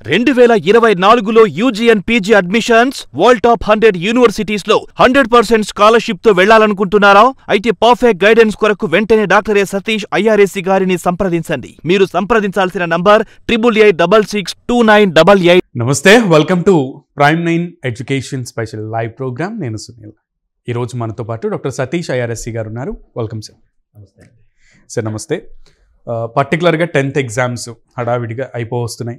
రెండు వేల ఇరవై నాలుగులో UG and PG admissions world top hundred universities లో హండ్రెడ్ పర్సెంట్ స్కాలర్షిప్ తో వెళ్లాలనుకుంటున్నారా అయితే పర్ఫెక్ట్ గైడెన్స్ కొరకు వెంటనే డాక్టర్ ఏ సతీష్ ఐఆర్ఎస్సి గారిని సంప్రదించండి మీరు సంప్రదించాల్సిన number triple eight double six two nine double eight నమస్తే welcome to prime nine education special live program నేను సునీల్ ఈరోజు మనతో పాటు డాక్టర్ సతీష్ ఐఆర్ఎస్సి గారు ఉన్నారు వెల్కమ్ సార్ సార్ నమస్తే పర్టికులర్గా టెన్త్ ఎగ్జామ్స్ హడావిడిగా అయిపోవస్తున్నాయి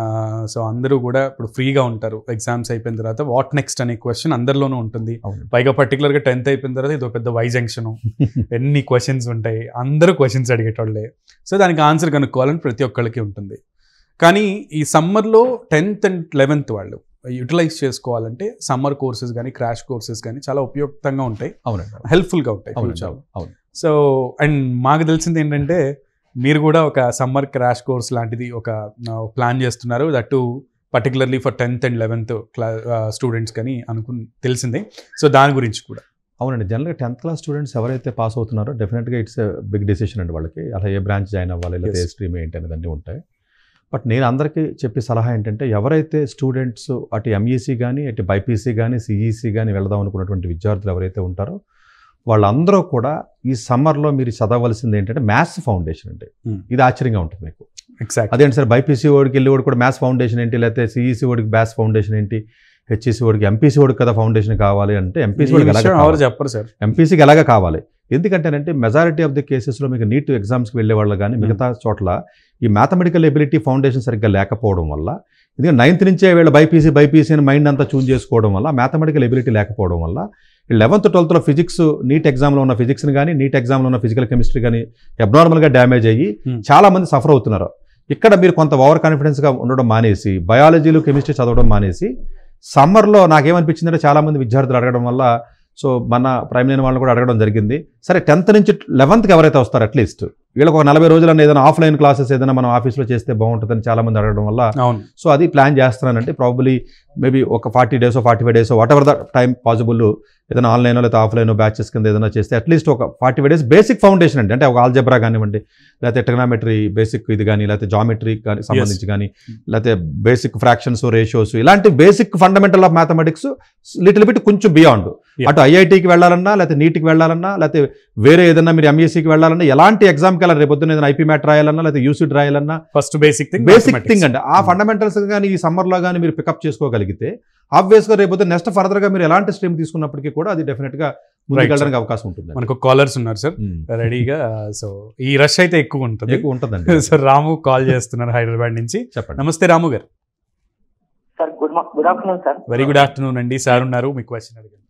సో అందరూ కూడా ఇప్పుడు ఫ్రీగా ఉంటారు ఎగ్జామ్స్ అయిపోయిన తర్వాత వాట్ నెక్స్ట్ అనే క్వశ్చన్ అందరిలోనూ ఉంటుంది అవును పైగా పర్టికులర్గా టెన్త్ అయిపోయిన తర్వాత ఇదో పెద్ద వై జంక్షన్ ఎన్ని క్వశ్చన్స్ ఉంటాయి అందరూ క్వశ్చన్స్ అడిగేటోళ్ళే సో దానికి ఆన్సర్ కనుక్కోవాలని ప్రతి ఒక్కళ్ళకి ఉంటుంది కానీ ఈ సమ్మర్లో టెన్త్ అండ్ లెవెన్త్ వాళ్ళు యూటిలైజ్ చేసుకోవాలంటే సమ్మర్ కోర్సెస్ కానీ క్రాష్ కోర్సెస్ కానీ చాలా ఉపయుక్తంగా ఉంటాయి అవునండి హెల్ప్ఫుల్గా ఉంటాయి అవునండి ఫ్యూచర్ అవును అవును సో అండ్ మాకు తెలిసింది ఏంటంటే మీరు కూడా ఒక సమ్మర్ క్రాష్ కోర్స్ లాంటిది ఒక ప్లాన్ చేస్తున్నారు that particularly for tenth and eleventh class students కానీ అనుకు తెలిసిందే సో దాని గురించి కూడా అవునండి జనరల్గా టెన్త్ క్లాస్ స్టూడెంట్స్ ఎవరైతే పాస్ అవుతున్నారో డెఫినెట్గా ఇట్స్ బిగ్ డెసిషన్ అండి వాళ్ళకి అలా ఏ బ్రాంచ్ జాయిన్ అవ్వాలి లేకపోతే ఏ Yes. స్ట్రీమ్ ఏంటి అనేది అన్నీ ఉంటాయి బట్ నేను అందరికీ చెప్పే సలహా ఏంటంటే ఎవరైతే స్టూడెంట్స్ అటు ఎంఈసీ కానీ అటు బైపీసీ కానీ సిఈసీ కానీ వెళదాం అనుకున్నటువంటి విద్యార్థులు ఎవరైతే ఉంటారో వాళ్ళందరూ కూడా ఈ సమ్మర్లో మీరు చదవలసింది ఏంటంటే మ్యాథ్స్ ఫౌండేషన్ అండి Hmm. ఇది ఆశ్చర్యంగా ఉంటుంది మీకు ఎగ్జాక్ట్ అదేంటి సార్ బైపీసీ వాడికి వెళ్ళి వాడు కూడా మ్యాథ్స్ ఫౌండేషన్ ఏంటి లేకపోతే సిఈసీ వాడికి బ్యాస్ ఫౌండేషన్ ఏంటి హెచ్ఈసీ వాడికి ఎంపీసీ వాడికి కదా ఫౌండేషన్ కావాలి అంటే ఎంపీసీ వాడికి ఎలాగ ఎవరు కావాలి? చెప్పరు సార్ ఎంపీసీకి ఎలాగ కావాలి ఎందుకంటేనంటే మెజారిటీ ఆఫ్ ది కేసెస్లో మీకు నీట్ ఎగ్జామ్స్కి వెళ్ళే వాళ్ళు కానీ మిగతా చోట్ల ఈ మ్యాథమెటికల్ ఎబిలిటీ ఫౌండేషన్ సరిగ్గా లేకపోవడం వల్ల ఎందుకంటే నైన్త్ నుంచే వీళ్ళ బైపీసీ బైపీసీ అని మైండ్ అంతా చూన్ చేసుకోవడం వల్ల మ్యాథమెటికల్ ఎబిలిటీ లేకపోవడం వల్ల లెవెన్త్ ట్వెల్త్లో ఫిజిక్స్ నీట్ ఎగ్జామ్లో ఉన్న ఫిజిక్స్ని కానీ నీట్ ఎగ్జామ్లో ఉన్న ఫిజికల్ కెమిస్ట్రీ కానీ అబ్నార్మల్గా డ్యామేజ్ అయ్యి Hmm. చాలా మంది సఫర్ అవుతున్నారు ఇక్కడ మీరు కొంత ఓవర్ కాన్ఫిడెన్స్గా ఉండడం మానేసి బయాలజీలు కెమిస్ట్రీ చదవడం మానేసి సమ్మర్లో నాకేమనిపించిందంటే చాలామంది విద్యార్థులు అడగడం వల్ల సో మన ప్రైమ్ లైన్ వాళ్ళని కూడా అడగడం జరిగింది సరే టెన్త్ నుంచి లెవెన్త్కి ఎవరైతే వస్తారో అట్లీస్ట్ వీళ్ళకి ఒక నలభై రోజులన్నా ఏదైనా ఆఫ్లైన్ క్లాసెస్ ఏదైనా మనం ఆఫీస్లో చేస్తే బాగుంటుందని చాలామంది అడగడం వల్ల అవును సో అది ప్లాన్ చేస్తున్నానంటే ప్రాబబ్లీ మేబీ ఒక forty days forty five days whatever the time possible ఏదైనా ఆన్లైన్ లేకపోతే ఆఫ్లైన్ బ్యాచెస్ కింద ఏదైనా చేస్తే అట్లీస్ట్ ఒక forty five days basic foundation అండి అంటే ఒక ఆల్జబ్రా కానివ్వండి లేకపోతే టెక్నామెట్రీ బేసిక్ ఇది కానీ లేకపోతే జామెట్రీ కానీ సంబంధించి కానీ లేకపోతే బేసిక్ ఫ్రాక్షన్స్ రేషియోస్ ఇలాంటి basic fundamental of mathematics little bit కొంచెం బియాండ్ Yeah. అటు ఐఐటికి వెళ్ళాలన్నా లేకపోతే నీట్కి వెళ్ళాలన్నా లేకపోతే వేరే ఏదైనా మీరు ఎంఈసీకి వెళ్ళాలన్నా ఎలాంటి ఎగ్జామ్కి వెళ్ళాలి రేపు పొద్దున్న ఏదైనా ఐపీ మ్యాట్ రాయాలన్నా లేకపోతే యూసీడ్ రాయాలన్నా first basic thing basic thing అండి ఆ ఫండమెంటల్స్ కానీ ఈ సమ్మర్లో కానీ మీరు పికప్ చేసుకోగలిగితే ఆబ్వియస్గా రేపు నెక్స్ట్ ఫర్దర్గా మీరు ఎలాంటి స్ట్రీమ్ తీసుకున్నప్పటికీ కూడా అది డెఫినెట్గా ముందుకెళ్ళడానికి అవకాశం ఉంటుంది మనకు కాలర్స్ ఉన్నారు సార్ రెడీగా సో ఈ రష్ అయితే ఎక్కువ ఉంటుంది ఎక్కువ ఉంటుందండి సో రాము కాల్ చేస్తున్నారు హైదరాబాద్ నుంచి చెప్పండి నమస్తే రాము గారు సార్ గుడ్ మా good afternoon sir very good afternoon అండి సార్ ఉన్నారు మీ క్వశ్చన్ అడిగారు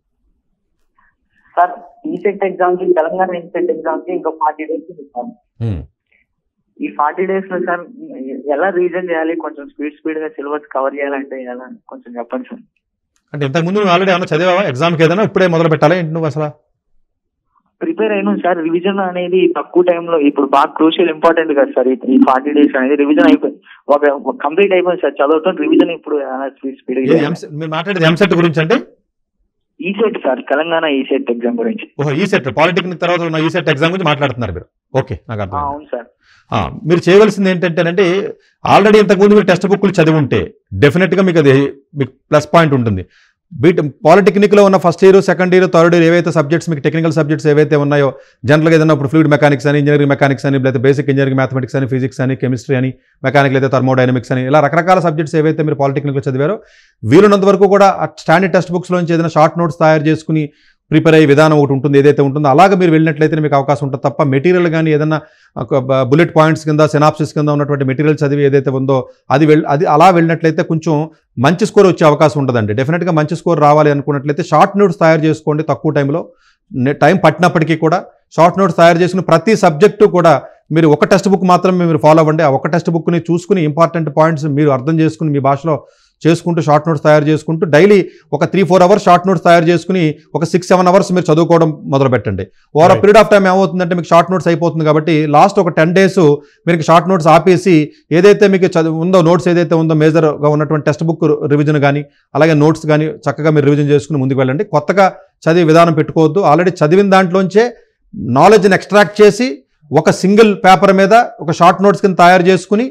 సార్ ఈసెట్ ఎగ్జామ్ కి తెలంగాణ ఈసెట్ ఎగ్జామ్ కి ఇంకా ఫార్టీ డేస్ ఉంది సార్ Hmm. ఈ ఫార్టీ డేస్ లో సార్ ఎలా రీజన్ చేయాలి కొంచెం స్పీడ్ స్పీడ్ గా సిలబస్ కవర్ చేయాలంటే ఎలా కొంచెం చెప్పండి సార్ అంటే ఇంతకుముందు నువ్వు ఆల్రెడీ ఏమైనా చదివావా ఎగ్జామ్కి ఏదైనా ఇప్పుడే మొదలు పెట్టాలా ఏంటి నువ్వు అసలు ప్రిపేర్ అయినా సార్ రివిజన్ అనేది తక్కువ టైంలో ఇప్పుడు బాగా క్రూషియల్ ఇంపార్టెంట్ కదా సార్ ఈ ఫార్టీ డేస్ అనేది రివిజన్ అయిపోయింది ఒక కంప్లీట్ అయిపోయింది సార్ చదువుతాం రివిజన్ ఇప్పుడు స్పీడ్ స్పీడ్ ఏ ఎంసెట్ మీరు మాట్లాడేది ఎంసెట్ గురించి అంటే ECET sir Telangana ECET exam గురించి ఓహో ఈ సెట్ పాలిటెక్నిక్ తర్వాత ఉన్న ఈ సెట్ ఎగ్జామ్ గురించి మాట్లాడుతున్నారు మీరు ఓకే నాకు ఆ, అర్థం అవును సార్ మీరు చేయవలసింది ఏంటంటే ఆల్రెడీ ఇంతకుముందు మీరు టెక్స్ట్ బుక్లు చదివి ఉంటే డెఫినెట్గా మీకు అది మీకు ప్లస్ పాయింట్ ఉంటుంది బీట్ పాలిటెక్నిక్లో ఉన్న first year second year third year ఏవైతే సబ్జెక్ట్స్ మీకు టెక్నికల్ సబ్జెక్ట్స్ ఏవైతే ఉన్నాయో జనరల్గా ఏదైనా ఇప్పుడు ఫ్లూయిడ్ మెకానిక్స్ అని ఇంజనీరింగ్ మెకానిక్స్ అని లేదా బేసిక్ ఇంజనీరింగ్ మ్యాథమెటిక్స్ అని ఫిజిక్స్ అని కెమిస్ట్రీ అని మెకానికల్ అయితే థర్మోడైనమిక్స్ అని ఇలా రకరకాల సబ్జెక్ట్స్ ఏవైతే మీరు పాలిటెక్నిక్లో చదివారో వీలున్నంత వరకు కూడా స్టాండర్డ్ టెక్స్ట్ బుక్స్లోంచి ఏదైనా షార్ట్ నోట్స్ తయారు చేసుకుని ప్రిపేర్ అయ్యే విధానం ఒకటి ఉంటుంది ఏదైతే ఉంటుందో అలాగ మీరు వెళ్ళినట్లయితే మీకు అవకాశం ఉంటుంది తప్ప మెటీరియల్ కానీ ఏదైనా బుల్లెట్ పాయింట్స్ కింద సినాప్సిస్ కింద ఉన్నటువంటి మెటీరియల్ చదివి ఏదైతే ఉందో అది వెళ్ అది అలా వెళ్ళినట్లయితే కొంచెం మంచి స్కోర్ వచ్చే అవకాశం ఉండదండి డెఫినెట్గా మంచి స్కోర్ రావాలి అనుకున్నట్లయితే షార్ట్ నోట్స్ తయారు చేసుకోండి తక్కువ టైంలో టైం పట్టినప్పటికీ కూడా షార్ట్ నోట్స్ తయారు చేసుకుని ప్రతి సబ్జెక్టు కూడా మీరు ఒక టెక్స్ట్ బుక్ మాత్రమే మీరు ఫాలో అవ్వండి ఆ ఒక టెక్స్ట్ బుక్ని చూసుకుని ఇంపార్టెంట్ పాయింట్స్ మీరు అర్థం చేసుకుని మీ భాషలో చేసుకుంటూ షార్ట్ నోట్స్ తయారు చేసుకుంటూ డైలీ ఒక three four hours short notes తయారు చేసుకుని ఒక సిక్స్ సెవెన్ అవర్స్ మీరు చదువుకోవడం మొదలు పెట్టండి over Right. Period of time ఏమవుతుందంటే మీకు షార్ట్ నోట్స్ అయిపోతుంది కాబట్టి లాస్ట్ ఒక టెన్ డేస్ మీరు షార్ట్ నోట్స్ ఆపేసి ఏదైతే మీకు చదువు ఉందో నోట్స్ ఏదైతే ఉందో మేజర్గా ఉన్నటువంటి టెక్స్ట్ బుక్ రివిజన్ కానీ అలాగే నోట్స్ కానీ చక్కగా మీరు రివిజన్ చేసుకుని ముందుకు వెళ్ళండి కొత్తగా చదివే విధానం పెట్టుకోవద్దు ఆల్రెడీ చదివిన దాంట్లోంచే నాలెడ్జ్ని ఎక్స్ట్రాక్ట్ చేసి ఒక సింగిల్ పేపర్ మీద ఒక షార్ట్ నోట్స్ కింద తయారు చేసుకుని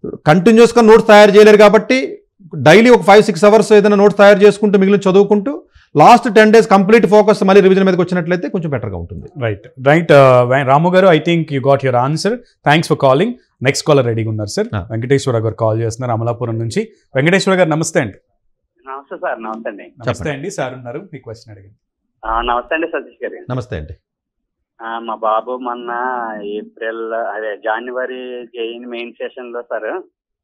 కంటిన్యూస్గా నోట్స్ తయారు చేయలేరు కాబట్టి డైలీ ఒక ఫైవ్ సిక్స్ అవర్స్ ఏదైనా నోట్స్ తయారు చేసుకుంటూ మిగిలిన చదువుకుంటూ last ten days complete focus మళ్ళీ రివిజన్ మీదకి వచ్చినట్లయితే కొంచెం బెటర్గా ఉంటుంది రైట్ రైట్ రాము గారు I think you got your answer thanks for calling next caller రెడీగా ఉన్నారు సార్ Ah. వెంకటేశ్వర గారు కాల్ చేస్తున్నారు అమలాపురం నుంచి వెంకటేశ్వర గారు నమస్తే అండి నమస్తే సార్ నమస్తే అండి నమస్తే అండి సార్ ఉన్నారు మీ క్వశ్చన్ అడిగింది ఆ, నమస్తే అండి సతీష్ గారు నమస్తే అండి ఆ, మా బాబు మొన్న ఏప్రిల్ అదే జనవరి జైన్ మెయిన్ సెషన్ లో sir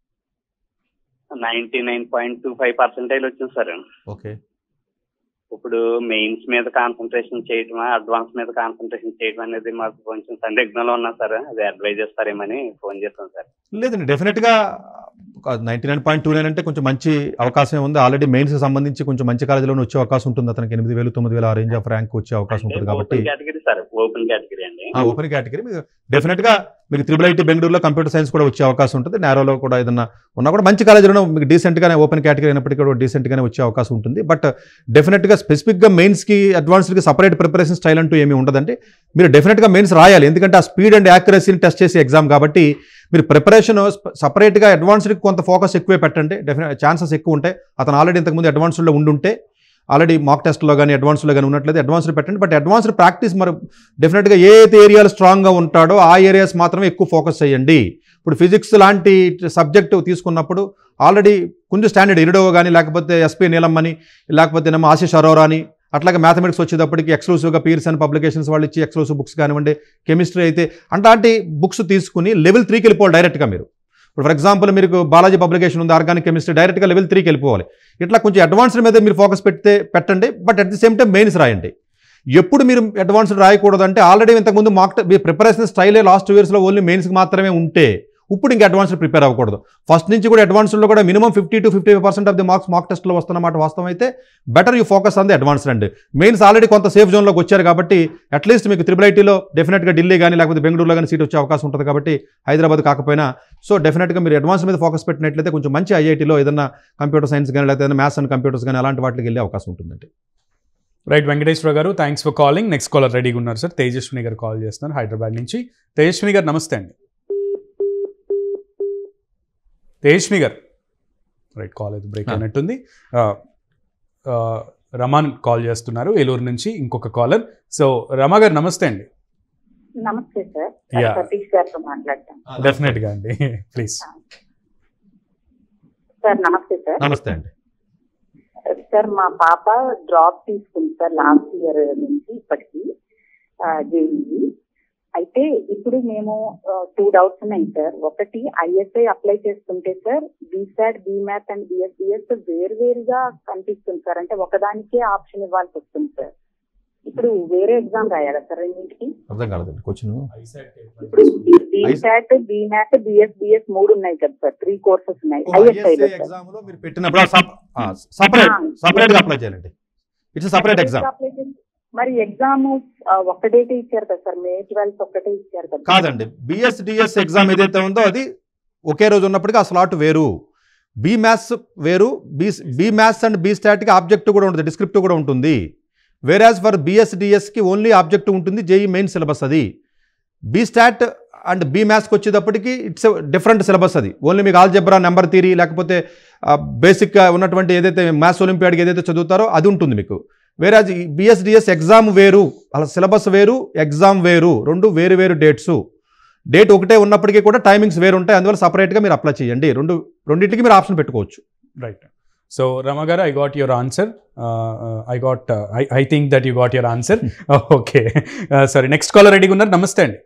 ninety nine point two five percentage వచ్చింది సార్ ఓకే ఇప్పుడు మెయిన్స్ మీద కాన్సన్ట్రేషన్ చేయటమా అడ్వాన్స్ మీద కాన్సన్ట్రేషన్ చేయడం అనేది మాకు కొంచెం సందిగ్ధంలో ఉన్నా సార్ అది అడ్వైజ్ చేస్తారేమని ఫోన్ చేస్తాను సార్ లేదండి డెఫినెట్గా ninety nine point two nine అంటే కొంచెం మంచి అవకాశం ఉంది ఆల్రెడీ మెయిన్స్కి సంబంధించి కొంచెం మంచి కాలేజీలోనే వచ్చే అవకాశం ఉంటుంది అతనికి ఎనిమిది వేలు తొమ్మిది వేల ఆ రేంజ్ ఆఫ్ ర్యాంక్ వచ్చే అవకాశం ఉంటుంది కాబట్టి open category sir open category అండి ఆ ఓపెన్ కేటగిరీ మీకు డెఫినెట్గా మీకు త్రిబుల్ ఐటీ బెంగళూరులో కంప్యూటర్ సైన్స్ కూడా వచ్చే అవకాశం ఉంటుంది నేరోలో కూడా ఏదన్నా ఉన్నా కూడా మంచి కాలేజీలో మీకు డీసెంట్గానే ఓపెన్ కేటగిరీ అయినప్పటికీ కూడా డీసెంట్గానే వచ్చే అవకాశం ఉంటుంది బట్ డెఫినెట్గా స్పెసిఫిక్గా మెయిన్స్కి అడ్వాన్స్డ్కి సపరేట్ ప్రిపరేషన్ స్టైల్ అంటూ ఏమీ ఉండదండి మీరు డెఫినెట్గా మెయిన్స్ రాయాలి ఎందుకంటే ఆ స్పీడ్ అండ్ యాక్యురసీని టెస్ట్ చేసే ఎగ్జామ్ కాబట్టి మీరు ప్రిపరేషన్ సపరేట్గా అడ్వాన్స్డ్కి కొంత ఫోకస్ ఎక్కువే పెట్టండి డెఫినెట్ ఛాన్సెస్ ఎక్కువ ఉంటాయి అతను ఆల్రెడీ ఇంతకుముందు అడ్వాన్స్డ్లో ఉండుంటే ఆల్రెడీ మాక్ టెస్ట్లో కానీ అడ్వాన్స్లో కానీ ఉన్నట్లయితే అడ్వాన్స్డ్ పెట్టండి బట్ అడ్వాన్స్డ్ ప్రాక్టీస్ మరి డెఫినెట్గా ఏ అయితే ఏరియాలు స్ట్రాంగ్గా ఉంటాడో ఆ ఏరియాస్ మాత్రమే ఎక్కువ ఫోకస్ చేయండి ఇప్పుడు ఫిజిక్స్ లాంటి సబ్జెక్ట్ తీసుకున్నప్పుడు ఆల్రెడీ కొంచెం స్టాండర్డ్ ఇరిడో కానీ లేకపోతే ఎస్పీ నీలమ్మని లేకపోతే ఏమో ఆశిష్ అరోరా అని అట్లాగే మ్యాథమెటిక్స్ వచ్చేటప్పటికి ఎక్స్క్లూసివ్గా పీర్సన్ పబ్లికేషన్స్ వాళ్ళు ఇచ్చి ఎక్స్క్లూసివ్ బుక్స్ కానివ్వండి కెమిస్ట్రీ అయితే అలాంటి బుక్స్ తీసుకుని లెవెల్ త్రీకి వెళ్ళిపోవాలి డైరెక్ట్గా మీరు ఇప్పుడు ఫర్ ఎగ్జాంపుల్ మీకు బాలాజీ పబ్లికేషన్ ఉంది ఆర్గానిక్ కెమిస్ట్రీ డైరెక్ట్గా లెవెల్ త్రీకి వెళ్ళిపోవాలి ఇట్లా కొంచెం అడ్వాన్స్డ్ మీద మీరు ఫోకస్ పెడితే పెట్టండి but at the same time mains రాయండి ఎప్పుడు మీరు అడ్వాన్స్డ్ రాయకూడదు అంటే ఆల్రెడీ ఇంతకుముందు మాక్ మీ ప్రిపరేషన్ స్టైలే లాస్ట్ ఇయర్స్లో ఓన్లీ మెయిన్స్కి మాత్రమే ఉంటే ఇప్పుడు ఇంకా అడ్వాన్స్డ్ ప్రిపేర్ అవ్వకూడదు ఫస్ట్ నుంచి కూడా అడ్వాన్స్డ్లో కూడా minimum fifty to fifty percent of the marks mock టెస్ట్లో వస్తున్నమాట వాస్తవం అయితే better you focus on the advanced అండి మెయిన్స్ ఆల్రెడీ కొంత సేఫ్ జోన్లోకి వచ్చారు కాబట్టి అట్లీస్ట్ మీకు త్రిబుల్ ఐటీలో డెఫినెట్గా ఢిల్లీ కానీ లేకపోతే బెంగళూరులో కానీ సీట్ వచ్చే అవకాశం ఉంటుంది కాబట్టి హైదరాబాద్ కాకపోయినా సో డెఫినెట్గా మీరు అడ్వాన్స్ మీద ఫోకస్ పెట్టినట్లయితే కొంచెం మంచి ఐఐటీలో ఏదైనా కంప్యూటర్ సైన్స్ కానీ లేకపోతే ఏదైనా మ్యాథ్స్ అండ్ కంప్యూటర్స్ కానీ అలాంటి వాటికి వెళ్ళే అవకాశం ఉంటుందండి రైట్ వెంకటేశ్వర గారు thanks for calling next caller రెడీగా ఉన్నారు సార్ తేజస్విని గారు కాల్ చేస్తున్నారు హైదరాబాద్ నుంచి తేజస్విని గారు నమస్తే అండి తేజస్విని గారు రైట్ కాల్ అయితే బ్రేక్ Ah. అయినట్టుంది ఆ, ఆ, రమాన్ కాల్ చేస్తున్నారు ఏలూరు నుంచి ఇంకొక కాలర్ సో రమా గారు నమస్తే అండి నమస్తే సార్ Yeah. సతీష్ గారితో మాట్లాడతాను డెఫినెట్ గా అండి ప్లీజ్ సార్ నమస్తే సార్ నమస్తే అండి సార్ మా పాప డ్రాప్ తీసుకుంది సార్ లాస్ట్ ఇయర్ నుంచి ఇప్పటికి జేఈఈ అయితే ఇప్పుడు మేము టూ డౌట్స్ ఉన్నాయి సార్ ఒకటి ఐఎస్ఐ అప్లై చేస్తుంటే sir B Stat B Math and BSBS వేరువేరుగా కనిపిస్తుంది సార్ అంటే ఒకదానికే ఆప్షన్ ఇవ్వాల్సి వస్తుంది సార్ ఇప్పుడు వేరే ఎగ్జామ్ రాయాలా సార్ రెండింటికి అర్థం కాలేదండి క్వశ్చన్ ఇప్పుడు బీసాట్ బీమ్యాథ్ బిఎస్బిఎస్ మూడు ఉన్నాయి కదా సార్ త్రీ కోర్సెస్ ఉన్నాయి ఐఎస్ఐ లో సార్ ఎగ్జామ్ లో మీరు పెట్టినప్పుడు సపరేట్ సపరేట్ గా అప్లై చేయాలండి ఇట్స్ సపరేట్ ఎగ్జామ్ Apply చేసి- మరి ఎగ్జామ్ ఒక్క డేట్ ఇచ్చారు కదా సార్ మే ట్వెల్త్ ఒక్కటే ఇచ్చారు కదా కాదండి బిఎస్డిఎస్ ఎగ్జామ్ ఏదైతే ఉందో అది ఒకే రోజు ఉన్నప్పటికీ ఆ స్లాట్ వేరు బి మ్యాథ్స్ వేరు B B maths and B స్టాట్కి ఆబ్జెక్ట్ కూడా ఉంటుంది డిస్క్రిప్టివ్ కూడా ఉంటుంది వేరాజ్ ఫర్ బిఎస్డిఎస్కి ఓన్లీ ఆబ్జెక్ట్ ఉంటుంది జేఈ మెయిన్ సిలబస్ అది బి స్టాట్ అండ్ బి మ్యాథ్స్కి వచ్చేటప్పటికి ఇట్స్ డిఫరెంట్ సిలబస్ అది ఓన్లీ మీకు ఆల్జెబ్రా నెంబర్ థీరీ లేకపోతే బేసిక్గా ఉన్నటువంటి ఏదైతే మ్యాథ్స్ ఒలింపియాడ్కి ఏదైతే చదువుతారో అది ఉంటుంది మీకు వేరాజ్ బిఎస్డిఎస్ ఎగ్జామ్ వేరు అలా సిలబస్ వేరు ఎగ్జామ్ వేరు రెండు వేరు వేరు డేట్స్ డేట్ ఒకటే ఉన్నప్పటికీ కూడా టైమింగ్స్ వేరు ఉంటాయి అందువల్ల సపరేట్గా మీరు అప్లై చేయండి రెండు రెండింటికి మీరు ఆప్షన్ పెట్టుకోవచ్చు right so Rama garu I got your answer I got I think that you got your answer okay సరే నెక్స్ట్ కాలర్ రెడీగా ఉన్నారు నమస్తే అండి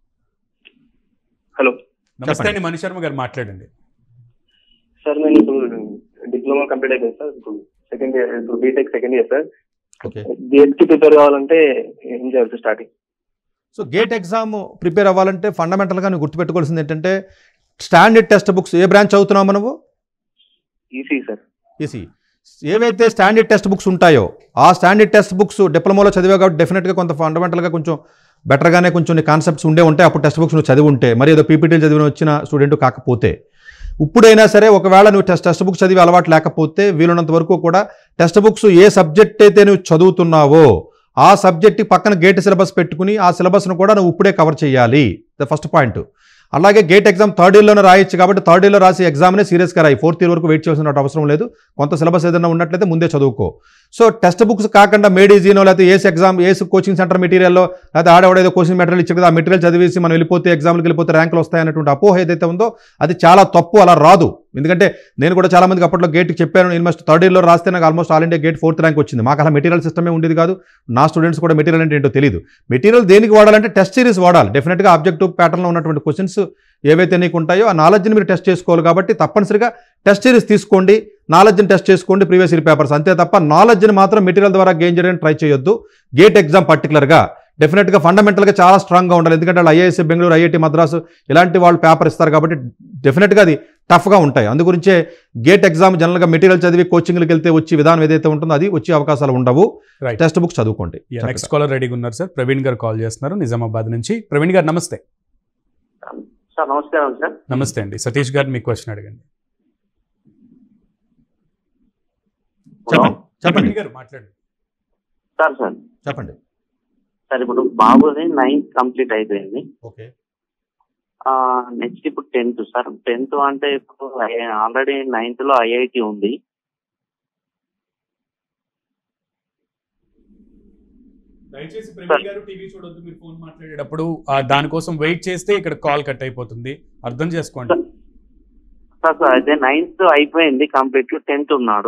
హలో నమస్తే చెప్పండి. అండి మణి శర్మ గారు మాట్లాడండి సార్ నేను ఇప్పుడు డిప్లొమా కంప్లీట్ అయిపోయింది సార్ ఇప్పుడు సెకండ్ ఇయర్ ఇప్పుడు BTech second year sir okay GATE కి ప్రిపేర్ కావాలంటే ఏం చేయాలి సార్ starting so GATE exam prepare అవ్వాలంటే ఫండమెంటల్గా నువ్వు గుర్తుపెట్టుకోవాల్సింది ఏంటంటే స్టాండర్డ్ టెక్స్ట్ బుక్స్ ఏ బ్రాంచ్ చదువుతున్నావు నువ్వు ఈసీ సార్ ఈసీ ఏవైతే స్టాండర్డ్ టెక్స్ట్ బుక్స్ ఉంటాయో ఆ స్టాండర్డ్ టెక్స్ట్ బుక్స్ డిప్లొమాలో చదివా కాబట్టి డెఫినెట్గా కొంత ఫండమెంటల్గా కొంచెం బెటర్గానే కొంచెం కాన్సెప్ట్స్ ఉండే ఉంటాయి అప్పుడు టెక్స్ట్ బుక్స్ నువ్వు చదివి ఉంటే మరి ఏదో పీపీటీలు చదివిన వచ్చిన స్టూడెంట్ కాకపోతే ఇప్పుడైనా సరే ఒకవేళ నువ్వు టెస్ట్ టెక్స్ట్ బుక్స్ చదివి అలవాటు లేకపోతే వీలున్నంత వరకు కూడా టెక్స్ట్ బుక్స్ ఏ సబ్జెక్ట్ అయితే నువ్వు చదువుతున్నావో ఆ సబ్జెక్ట్ పక్కన గేట్ సిలబస్ పెట్టుకుని ఆ సిలబస్ను కూడా నువ్వు ఇప్పుడే కవర్ చేయాలి ద ఫస్ట్ పాయింట్ అలాగే గేట్ ఎగ్జామ్ థర్డ్ ఇయర్లోనే రాయొచ్చు కాబట్టి థర్డ్ ఇయర్లో రాసి ఎగ్జామ్నే సీరియస్గా రాయి ఫోర్త్ ఇయర్ వరకు వెయిట్ చేయాల్సిన అవసరం లేదు కొంత సిలబస్ ఏదైనా ఉన్నట్లయితే ముందే చదువుకో సో టెక్స్ట్ బుక్స్ కాకుండా మేడీజీనో లేకపోతే ACE exam ACE coaching centre మెటీరియల్లో లేకపోతే ఆడవాడు ఏదో కోచింగ్ మెటీరియల్ ఇచ్చారు కదా ఆ మెటీరియల్ చదివేసి మనం వెళ్ళిపోతే ఎగ్జామ్కి వెళ్ళిపోతే ర్యాంకులు వస్తాయన్నటువంటి అపోహ ఏదైతే ఉందో అది చాలా తప్పు అలా రాదు ఎందుకంటే నేను కూడా చాలా మందికి అప్పట్లో గేట్కి చెప్పాను నేను మస్ట్ థర్డ్ ఇయర్లో రాస్తే నాకు almost all India GATE fourth rank వచ్చింది మాకు అలా మెటీరియల్ సిస్టమే ఉండేది కాదు నా స్టూడెంట్స్ కూడా మెటీరియల్ అంటే ఏంటో తెలియదు మెటీరియల్ దేనికి వాడాలంటే టెస్ట్ సిరీస్ వాడాలి డెఫినెట్గా ఆబ్జెక్టివ్ ప్యాటర్న్లో ఉన్నటువంటి క్వశ్చన్స్ ఏవైతే నీకు ఉంటాయో ఆ నాలెడ్జ్ని మీరు టెస్ట్ చేసుకోవాలి కాబట్టి తప్పనిసరిగా టెస్ట్ సిరీస్ తీసుకోండి నాలెడ్జ్ని టెస్ట్ చేసుకోండి ప్రీవియస్ ఇయర్ పేపర్స్ అంతే తప్ప నాలెడ్జ్ని మాత్రం మెటీరియల్ ద్వారా గెయిన్ చేయడానికి ట్రై చేయొద్దు గేట్ ఎగ్జామ్ పర్టికులర్గా డెఫినెట్గా ఫండమెంటల్గా చాలా స్ట్రాంగ్గా ఉండాలి ఎందుకంటే వాళ్ళు ఐఐఎస్ బెంగళూరు ఐఐటి మద్రాసు ఇలాంటి వాళ్ళు పేపర్ ఇస్తారు కాబట్టి డెఫినెట్గా అది టఫ్గా ఉంటాయి అందు గురించే గేట్ ఎగ్జామ్ జనరల్గా మెటీరియల్ చదివి కోచింగ్కి వెళ్తే వచ్చే విధానం ఏదైతే ఉంటుందో అది వచ్చే అవకాశాలు ఉండవు రైట్ టెక్స్ట్ బుక్స్ చదువుకోండి నెక్స్ట్ కాలర్ రెడీగా ఉన్నారు సార్ ప్రవీణ్ గారు కాల్ చేస్తున్నారు నిజామాబాద్ నుంచి ప్రవీణ్ గారు నమస్తే సార్ నమస్కారం సార్ నమస్తే అండి సతీష్ గారు మీ క్వశ్చన్ అడగండి చెప్పండి చెప్పండి ప్రవీణ్ గారు మాట్లాడండి సార్ సార్ చెప్పండి సార్ ఇప్పుడు బాబుది నైన్త్ కంప్లీట్ అయిపోయింది ఓకే నెక్స్ట్ ఇప్పుడు టెన్త్ సార్ టెన్త్ అంటే ఇప్పుడు ఆల్రెడీ నైన్త్ లో ఐఐటి ఉంది దయచేసి ప్రవీణ్ గారు టీవీ చూడొద్దు మీరు ఫోన్ మాట్లాడేటప్పుడు ఆ, దానికోసం వెయిట్ చేస్తే ఇక్కడ కాల్ కట్ అయిపోతుంది అర్థం చేసుకోండి సార్ సార్ అయితే నైన్త్ అయిపోయింది కంప్లీట్ టెన్త్ ఉన్నాడు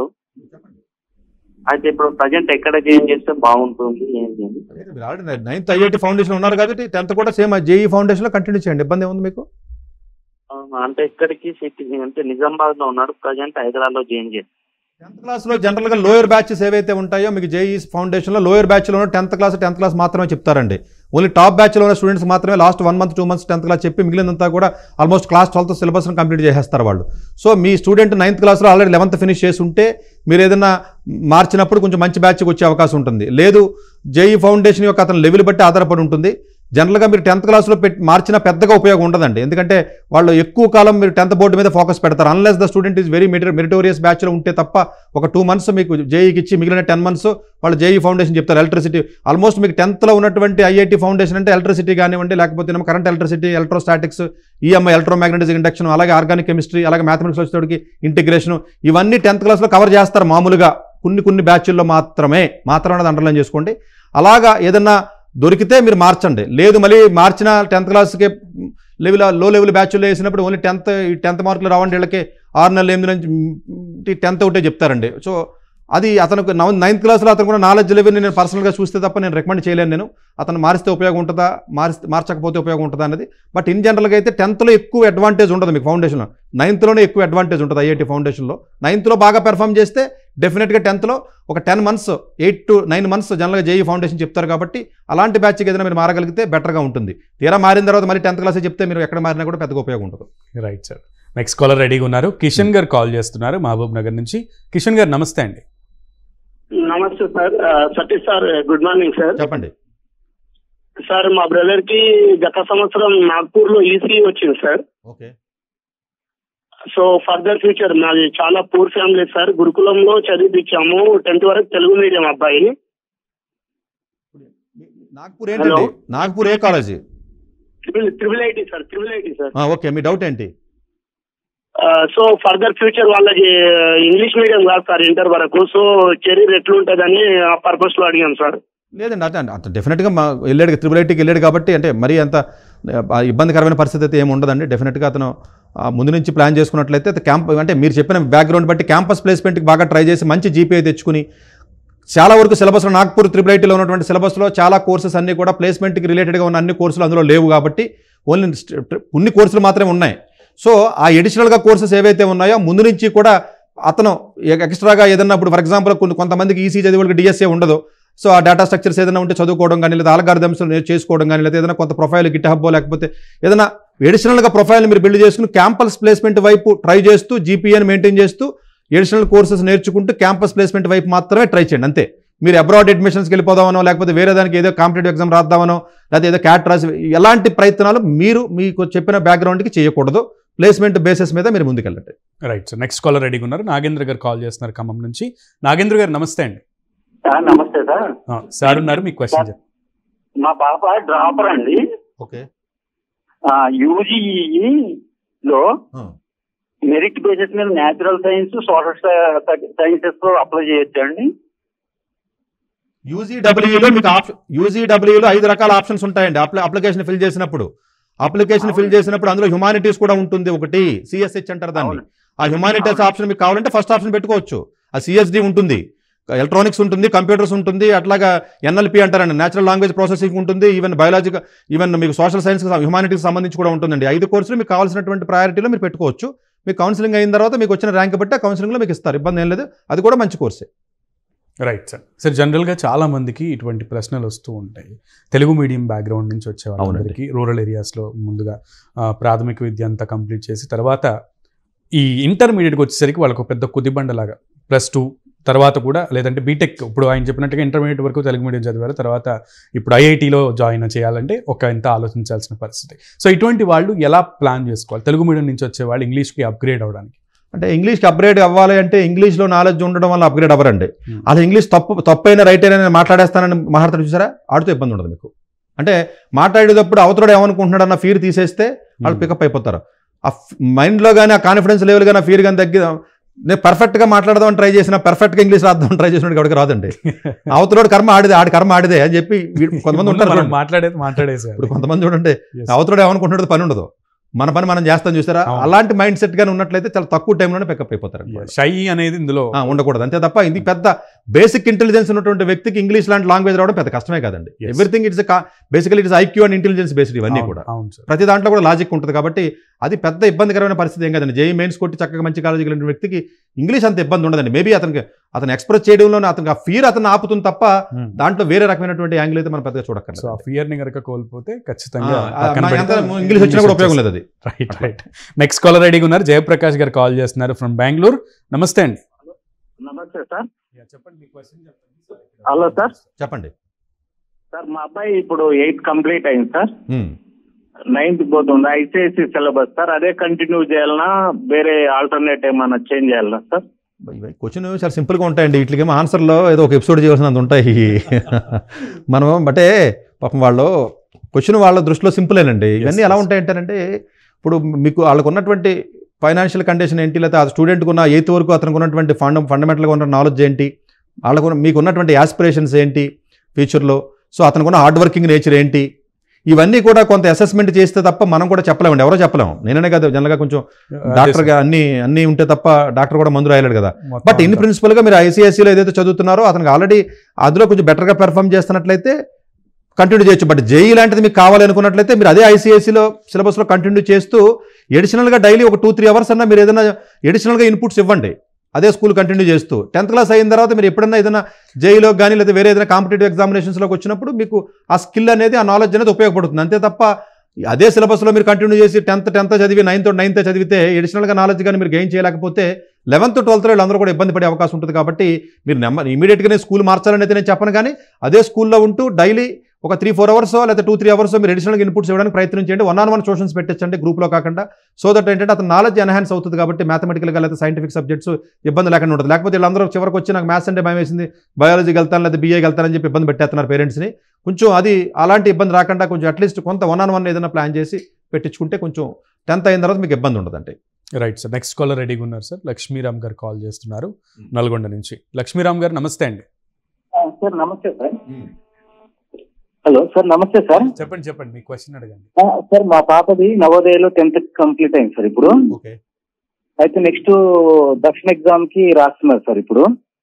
అయితే ఇప్పుడు ప్రజెంట్ ఎక్కడ జాయిన్ చేస్తే బాగుంటుంది ఏంటి అని మీరు ఆల్రెడీ నైన్త్ ఐఐటి ఫౌండేషన్ ఉన్నారు కాబట్టి టెన్త్ కూడా సేమ్ జేఈ ఫౌండేషన్లో కంటిన్యూ చేయండి ఇబ్బంది ఏముంది మీకు ఆ, అంటే ఇక్కడికి సిటీ అంటే నిజామాబాద్ లో ఉన్నాడు ప్రజెంట్ హైదరాబాద్ లో జాయిన్ చేస్తాను టెన్త్ క్లాస్లో జనరల్గా లోయర్ బ్యాచెస్ ఏవైతే ఉంటాయో మీకు జేఈ ఫౌండేషన్లో లోయర్ బ్యాచ్లో టెన్త్ క్లాస్ టెన్త్ క్లాస్ మాత్రమే చెప్తారండి ఓన్లీ టాప్ బ్యాచ్లో ఉన్న స్టూడెంట్స్ మాత్రమే last one month two months tenth class చెప్పి మిగిలినంతా కూడా ఆల్మోస్ట్ క్లాస్ ట్వెల్త్ సిలబస్ని కంప్లీట్ చేసేస్తారు వాళ్ళు సో మీ స్టూడెంట్ నైన్త్ క్లాస్లో ఆల్రెడీ లెవెన్త్ ఫినిష్ చేసి ఉంటే మీరు ఏదైనా మార్చినప్పుడు కొంచెం మంచి బ్యాచ్కి వచ్చే అవకాశం ఉంటుంది లేదు జేఈ ఫౌండేషన్ యొక్క అతని లెవెల్ బట్టి ఆధారపడి ఉంటుంది జనరల్గా మీరు టెన్త్ క్లాస్లో పెట్టి మార్చినా పెద్దగా ఉపయోగం ఉండదండి ఎందుకంటే వాళ్ళు ఎక్కువ కాలం మీరు టెన్త్ బోర్డు మీద ఫోకస్ పెడతారు unless the student is very meri meritorious బ్యాచ్లో ఉంటే తప్ప ఒక టూ మంత్స్ మీకు జేఈకి ఇచ్చి మిగిలిన టెన్ మంత్స్ వాళ్ళు జేఈ ఫౌండేషన్ చెప్తారు ఎలక్ట్రిసిటీ ఆల్మోస్ట్ మీకు టెన్త్లో ఉన్నటువంటి ఐఐటి ఫౌండేషన్ అంటే ఎలక్ట్రిసిటీ కానివ్వండి లేకపోతే current electricity electrostatics EMI electromagnetic induction అలాగే ఆర్గానిక్ కెమిస్ట్రీ అలాగే మ్యాథమెటిక్స్ వచ్చేటికి ఇంటిగ్రేషన్ ఇవన్నీ టెన్త్ క్లాస్లో కవర్ చేస్తారు మామూలుగా కొన్ని కొన్ని బ్యాచ్ల్లో మాత్రమే మాత్రమే అనేది అండర్లైన్ చేసుకోండి అలాగా ఏదన్నా దొరికితే మీరు మార్చండి లేదు మళ్ళీ మార్చిన టెన్త్ క్లాస్కి లెవెల్ లో లెవెల్ బ్యాచ్లో వేసినప్పుడు ఓన్లీ టెన్త్ ఈ టెన్త్ మార్కులు రావండి వీళ్ళకి ఆరు నెలలు ఎనిమిది నుంచి టెన్త్ ఒకటే చెప్తారండి సో అది అతనికి నైన్త్ క్లాస్లో అతను కూడా నాలెడ్జ్ లెవెల్ నేను పర్సనల్గా చూస్తే తప్ప నేను రికమెండ్ చేయలేను నేను అతను మారిస్తే ఉపయోగం ఉంటుందా మారిస్తే మార్చకపోతే ఉపయోగం ఉంటుందా అనేది బట్ ఇన్ జనరల్గా అయితే టెన్త్లో ఎక్కువ అడ్వాంటేజ్ ఉంటుంది మీకు ఫౌండేషన్లో నైన్త్లోనే ఎక్కువ అడ్వాంటేజ్ ఉంటుంది ఐఐటి ఫౌండేషన్లో నైన్త్లో బాగా పెర్ఫామ్ చేస్తే డెఫినెట్గా టెన్త్లో ఒక ten months eight to nine months జనరల్గా జేఈ ఫౌండేషన్ చెప్తారు కాబట్టి అలాంటి బ్యాచ్కి ఏదైనా మీరు మారగలిగితే బెటర్గా ఉంటుంది తీరా మారిన తర్వాత మళ్ళీ టెన్త్ క్లాస్ చెప్తే మీరు ఎక్కడ మారినా కూడా పెద్దగా ఉపయోగం ఉంటుంది రైట్ సార్ నెక్స్ట్ కాలర్ రెడీగా ఉన్నారు కిషన్ గారు కాల్ చేస్తున్నారు మహబూబ్ నగర్ నుంచి కిషన్ గారు నమస్తే అండి నమస్తే సార్ ఆ, Satish sir good morning sir చెప్పండి సార్ మా బ్రదర్ కి గత సంవత్సరం నాగ్పూర్ లో ఈసీ వచ్చింది sir okay so further future మాది చాలా పూర్ ఫ్యామిలీ సార్ గురుకులంలో చదివించాము టెన్త్ వరకు తెలుగు మీడియం అబ్బాయి నాగ్పూర్ ఏంటండి నాగ్పూర్ ఏ college triple triple IT sir triple IT sir okay మీ డౌట్ ఏంటి సో ఫర్దర్ ఫ్యూచర్ వాళ్ళకి ఇంగ్లీష్ మీడియం కాదు సార్ ఇంటర్ వరకు సో కెరీర్ ఎట్లుంటదని ఆ పర్పస్ లో అడిగాం సార్ లేదండి అంటే అంటే డెఫినెట్గా మా వెళ్ళాడు త్రిబుల్ ఐటీకి వెళ్ళాడు కాబట్టి అంటే మరీ అంత ఆ, ఇబ్బందికరమైన పరిస్థితి అయితే ఏమి ఉండదండి డెఫినెట్గా అతను ఆ, ముందు నుంచి ప్లాన్ చేసుకున్నట్లయితే అది క్యాంప్ అంటే మీరు చెప్పిన బ్యాక్గ్రౌండ్ బట్టి క్యాంపస్ ప్లేస్మెంట్కి బాగా ట్రై చేసి మంచి జీపీఐ తెచ్చుకుని చాలా వరకు సిలబస్లో నాగ్పూర్ త్రిబుల్ ఐటీలో ఉన్నటువంటి సిలబస్లో చాలా కోర్సెస్ అన్నీ కూడా ప్లేస్మెంట్కి రిలేటెడ్గా ఉన్న అన్ని కోర్సులు అందులో లేవు కాబట్టి ఓన్లీ కొన్ని కోర్సులు మాత్రమే ఉన్నాయి సో ఆ ఎడిషనల్గా కోర్సెస్ ఏవైతే ఉన్నాయో ముందు నుంచి కూడా అతను ఎ- ఎక్స్ట్రాగా ఏదన్నా ఇప్పుడు ఫర్ ఎగ్జాంపుల్ కొన్ని కొంతమందికి ఈసీ చదివే వాళ్ళకి డిఎస్ఏ ఉండదు సో ఆ డేటా స్ట్రక్చర్స్ ఏదైనా ఉంటే చదువుకోవడం కానీ లేదా ఆల్గారిథమ్స్ చేసుకోవడం కానీ లేదా ఏదైనా కొంత ప్రొఫైల్ గిట్ హబ్బో లేకపోతే ఏదైనా ఎడిషనల్గా ప్రొఫైల్ మీరు బిల్డ్ చేసుకుని క్యాంపస్ ప్లేస్మెంట్ వైపు ట్రై చేస్తూ జీపీఏని మెయింటైన్ చేస్తూ ఎడిషనల్ కోర్సెస్ నేర్చుకుంటూ క్యాంపస్ ప్లేస్మెంట్ వైపు మాత్రమే ట్రై చేయండి అంతే మీరు అబ్రాడ్ అడ్మిషన్స్కి వెళ్ళిపోదామనో లేకపోతే వేరే దానికి ఏదో కాంపిటేటివ్ ఎగ్జామ్ రాద్దామనో లేకపోతే ఏదో క్యాట్ రాసి ఎలాంటి ప్రయత్నాలు మీరు మీకు చెప్పిన బ్యాక్గ్రౌండ్కి చేయకూడదు ప్లేస్మెంట్ బేసిస్ మీద మీరు ముందుకెళ్ళండి రైట్ సార్ నెక్స్ట్ కాలర్ రెడీగా ఉన్నారు నాగేంద్ర గారు కాల్ చేస్తున్నారు ఖమ్మం నుంచి నాగేంద్ర గారు నమస్తే అండి సార్ నమస్తే సార్ ఆ, సార్ ఉన్నారు మీ క్వశ్చన్ మా పాప డ్రాపర్ అండి ఓకే యూజీఈ లో మెరిట్ బేసిస్ మీద natural science social sciences apply చేయొచ్చు అండి యూజీడబ్ల్యూలో మీకు ఆప్షన్ యూజీడబ్ల్యూలో ఐదు రకాల ఆప్షన్స్ ఉంటాయండి అప్ల అప్లికేషన్ ఫిల్ చేసినప్పుడు అప్లికేషన్ ఫిల్ చేసినప్పుడు అందులో హ్యుమానిటీస్ కూడా ఉంటుంది ఒకటి సిఎస్హెచ్ అంటారు దాన్ని ఆ హ్యుమానిటీస్ ఆప్షన్ మీకు కావాలంటే ఫస్ట్ ఆప్షన్ పెట్టుకోవచ్చు ఆ సిఎస్డి ఉంటుంది ఎలక్ట్రానిక్స్ ఉంటుంది కంప్యూటర్స్ ఉంటుంది అట్లాగా ఎన్ఎల్పి అంటారండి నేచురల్ లాంగ్వేజ్ ప్రాసెసింగ్ ఉంటుంది ఈవెన్ బయాలజికల్ ఈవెన్ మీకు సోషల్ సైన్స్ హ్యుమానిటీస్ సంబంధించి కూడా ఉంటుందండి ఐదు కోర్సులు మీకు కావాల్సినటువంటి ప్రయారిటీలో మీరు పెట్టుకోవచ్చు మీకు కౌన్సిలింగ్ అయిన తర్వాత మీకు వచ్చిన ర్యాంక్ బట్టి ఆ కౌన్సిలింగ్లో మీకు ఇస్తారు ఇబ్బంది ఏం లేదు అది కూడా మంచి కోర్సే రైట్ సార్ సార్ జనరల్గా చాలా మందికి ఇటువంటి ప్రశ్నలు వస్తూ ఉంటాయి తెలుగు మీడియం బ్యాక్గ్రౌండ్ నుంచి వచ్చే వాళ్ళందరికీ రూరల్ ఏరియాస్లో ముందుగా ఆ, ప్రాథమిక విద్య అంతా కంప్లీట్ చేసి తర్వాత ఈ ఇంటర్మీడియట్కి వచ్చేసరికి వాళ్ళకు ఒక పెద్ద కుదిబండలాగా ప్లస్ టూ తర్వాత కూడా లేదంటే బీటెక్ ఇప్పుడు ఆయన చెప్పినట్టుగా ఇంటర్మీడియట్ వరకు తెలుగు మీడియం చదివారు తర్వాత ఇప్పుడు ఐఐటీలో జాయిన్ చేయాలంటే ఒక ఎంత ఆలోచించాల్సిన పరిస్థితి సో ఇటువంటి వాళ్ళు ఎలా ప్లాన్ చేసుకోవాలి తెలుగు మీడియం నుంచి వచ్చే వాళ్ళు ఇంగ్లీష్కి అప్గ్రేడ్ అవడానికి అంటే ఇంగ్లీష్కి అప్గ్రేడ్ అవ్వాలి అంటే ఇంగ్లీష్లో నాలెడ్జ్ ఉండడం వల్ల అప్గ్రేడ్ అవ్వరండి అది ఇంగ్లీష్ తప్పు తప్పైన రైట్ అయినా నేను మాట్లాడేస్తానని మాట్లాడతాడు చూసారా ఆడితో ఇబ్బంది ఉండదు మీకు అంటే మాట్లాడేటప్పుడు అవతలడు ఏమనుకుంటున్నాడు అన్న ఫీర్ తీసేస్తే వాళ్ళు పికప్ అయిపోతారు ఆ మైండ్లో కానీ ఆ కాన్ఫిడెన్స్ లెవెల్ కానీ ఆ ఫీర్ కానీ తగ్గి నేను పర్ఫెక్ట్గా మాట్లాడదామని ట్రై చేసిన పర్ఫెక్ట్గా ఇంగ్లీష్ రాద్దామని ట్రై చేసినట్టు ఎవరికి రాదండి అవతలోడు కర్మ ఆడిదే ఆడి కర్మ ఆడిదే అని చెప్పి వీడు- కొంతమంది ఉంటారు మనం చూడండి. మాట్లాడేది మాట్లాడేసారు ఇప్పుడు కొంతమంది చూడండి అవతలోడు ఏమనుకుంటున్నాడు పని ఉండదు మన పని మనం చేస్తాం చూసారా అవును. అలాంటి మైండ్ సెట్ గానీ ఉన్నట్లయితే చాలా తక్కువ టైంలోనే పికప్ అయిపోతారు షై అనేది ఇందులో ఆ, ఉండకూడదు అంతే తప్ప ఇది పెద్ద బేసిక్ ఇంటెలిజెన్స్ ఉన్నటువంటి వ్యక్తికి ఇంగ్లీష్ లాంటి లాంగ్వేజ్ రావడం పెద్ద కష్టమే కాదండి Yes. Everything it's basically it's IQ and intelligence based ఇవన్నీ అవును, కూడా అవును సార్ ప్రతి దాంట్లో కూడా లాజిక్ ఉంటుంది కాబట్టి అది పెద్ద ఇబ్బందికరమైన పరిస్థితి ఏం కాదండి జేఈ మెయిన్స్ కొట్టి చక్కగా మంచి కాలేజీకి వెళ్ళిన వ్యక్తికి ఇంగ్లీష్ అంత ఇబ్బంది ఉండదండి మేబీ అతనికి అతను ఎక్స్ప్రెస్ చేయడంలోనే అతనికి ఆ ఫీర్ అతను ఆపుతుంది తప్ప Hmm. దాంట్లో వేరే రకమైనటువంటి యాంగిల్ అయితే మనం పెద్దగా చూడక్కర్లేదు సో ఆ ఫియర్ ని కనుక కోల్పోతే ఖచ్చితంగా ఆ, ఆ, మన ఎంత ఇంగ్లీష్ వచ్చినా కూడా ఉపయోగం లేదు అది రైట్ రైట్ నెక్స్ట్ కాలర్ రెడీగా ఉన్నారు జయప్రకాష్ గారు కాల్ చేస్తున్నారు ఫ్రమ్ బెంగళూరు నమస్తే అండి నమస్తే సార్ చెప్పండి మీ క్వశ్చన్ హలో సార్ చెప్పండి సార్ మా అబ్బాయి ఇప్పుడు ఎయిత్ కంప్లీట్ అయింది సార్ Hmm. నైన్త్ పోతుంది ఐసిఐసి సిలబస్ సార్ అదే కంటిన్యూ చేయాలనా వేరే ఆల్టర్నేట్ ఏమైనా చేంజ్ చేయాలనా సార్ క్వశ్చన్ చాలా సింపుల్గా ఉంటాయండి వీటికేమో ఆన్సర్లో ఏదో ఒక ఎపిసోడ్ చేయాల్సినంత ఉంటాయి మనం అంటే పాపం వాళ్ళు క్వశ్చన్ వాళ్ళ దృష్టిలో సింపులేనండి ఇవన్నీ ఎలా ఉంటాయంటేనంటే ఇప్పుడు మీకు వాళ్ళకు ఉన్నటువంటి ఫైనాన్షియల్ కండిషన్ ఏంటి లేకపోతే ఆ స్టూడెంట్కి ఉన్న ఎయిత్ వరకు అతనికి ఉన్నటువంటి ఫండ ఫండమెంటల్గా ఉన్న నాలెడ్జ్ ఏంటి వాళ్ళకు ఉన్న- మీకు ఉన్నటువంటి యాస్పిరేషన్స్ ఏంటి ఫ్యూచర్లో సో అతనికి ఉన్న హార్డ్ వర్కింగ్ నేచర్ ఏంటి ఇవన్నీ కూడా కొంత అసెస్మెంట్ చేస్తే తప్ప మనం కూడా చెప్పలేమండి ఎవరో చెప్పలేము నేననే కదా జనరల్గా కొంచెం డాక్టర్గా అన్ని అన్నీ ఉంటే తప్ప డాక్టర్ కూడా మందు రాయలేడు కదా బట్ ఇన్ ప్రిన్సిపల్గా మీరు ఐసీఎస్సీలో ఏదైతే చదువుతున్నారో అతనికి ఆల్రెడీ అందులో కొంచెం బెటర్గా పెర్ఫామ్ చేస్తున్నట్లయితే కంటిన్యూ చేయొచ్చు బట్ జేఈ లాంటిది మీకు కావాలనుకున్నట్లయితే మీరు అదే ఐసీఎస్సీలో సిలబస్లో కంటిన్యూ చేస్తూ ఎడిషనల్గా డైలీ ఒక టూ త్రీ అవర్స్ అన్నా మీరు ఏదైనా ఎడిషనల్గా ఇన్పుట్స్ ఇవ్వండి అదే స్కూల్ కంటిన్యూ చేస్తూ టెన్త్ క్లాస్ అయిన తర్వాత మీరు ఎప్పుడన్నా ఏదైనా జేఈలో కానీ లేదా వేరే ఏదైనా కాంపిటేటివ్ ఎగ్జామినేషన్స్లోకి వచ్చినప్పుడు మీకు ఆ స్కిల్ అనేది ఆ నాలెడ్జ్ అనేది ఉపయోగపడుతుంది అంతే తప్ప అదే సిలబస్లో మీరు కంటిన్యూ చేసి టెన్త్ టెన్త్ చదివి నైన్త్ నైన్త్ చదివితే ఎడిషనల్గా నాలెడ్జ్ కానీ మీరు గెయిన్ చేయలేకపోతే లెవెన్త్ ట్వెల్త్ వీళ్ళందరూ కూడా ఇబ్బంది పడే అవకాశం ఉంటుంది కాబట్టి మీరు నెమ్మ ఇమీడియట్గానే స్కూల్ మార్చాలని అయితే నేను చెప్పను కానీ అదే స్కూల్లో ఉంటూ డైలీ ఒక త్రీ ఫోర్ అవర్స్ లేదా టూ త్రీ అవర్స్ మీరు అడిషనల్గా ఇన్పుట్స్ ఇవ్వడానికి ప్రయత్నం చేయండి వన్ ఆన్ వన్ ట్యూషన్స్ పెట్టించండి గ్రూప్లో కాకుండా సో దట్ ఏంటంటే అతను నాలెడ్జ్ ఎన్హాన్స్ అవుతుంది కాబట్టి మ్యాథమెటికల్గా లేదా సైంటిఫిక్ సబ్జెక్ట్స్ ఇబ్బంది లేకుండా ఉంటుంది లేకపోతే వీళ్ళందరూ చివరికి వచ్చి నాకు మ్యాథ్స్ అంటే భయం వేసింది బయాలజీకి వెళ్తాను లేదా బీఏకి వెళ్తానని చెప్పి ఇబ్బంది పెట్టేస్తున్నారు పేరెంట్స్ని కొంచెం అది అలాంటి ఇబ్బంది రాకుండా కొంచెం అట్లీస్ట్ కొంత వన్ ఆన్ వన్ ఏదైనా ప్లాన్ చేసి పెట్టించుకుంటే కొంచెం టెన్త్ అయిన తర్వాత మీకు ఇబ్బంది ఉండదండి రైట్ సార్ నెక్స్ట్ కాలర్ రెడీగా ఉన్నారు సార్ లక్ష్మీరామ్ గారు కాల్ చేస్తున్నారు నల్గొండ నుంచి లక్ష్మీరామ్ గారు నమస్తే అండి సార్ నమస్తే సార్ హలో సార్ నమస్తే సార్ చెప్పండి చెప్పండి మీ క్వశ్చన్ అడగండి ఆ, సార్ మా పాపది నవోదయలో టెన్త్ కంప్లీట్ అయింది సార్ ఇప్పుడు ఓకే అయితే నెక్స్ట్ దక్షిణ ఎగ్జామ్ కి రాస్తున్నారు సార్ ఇప్పుడు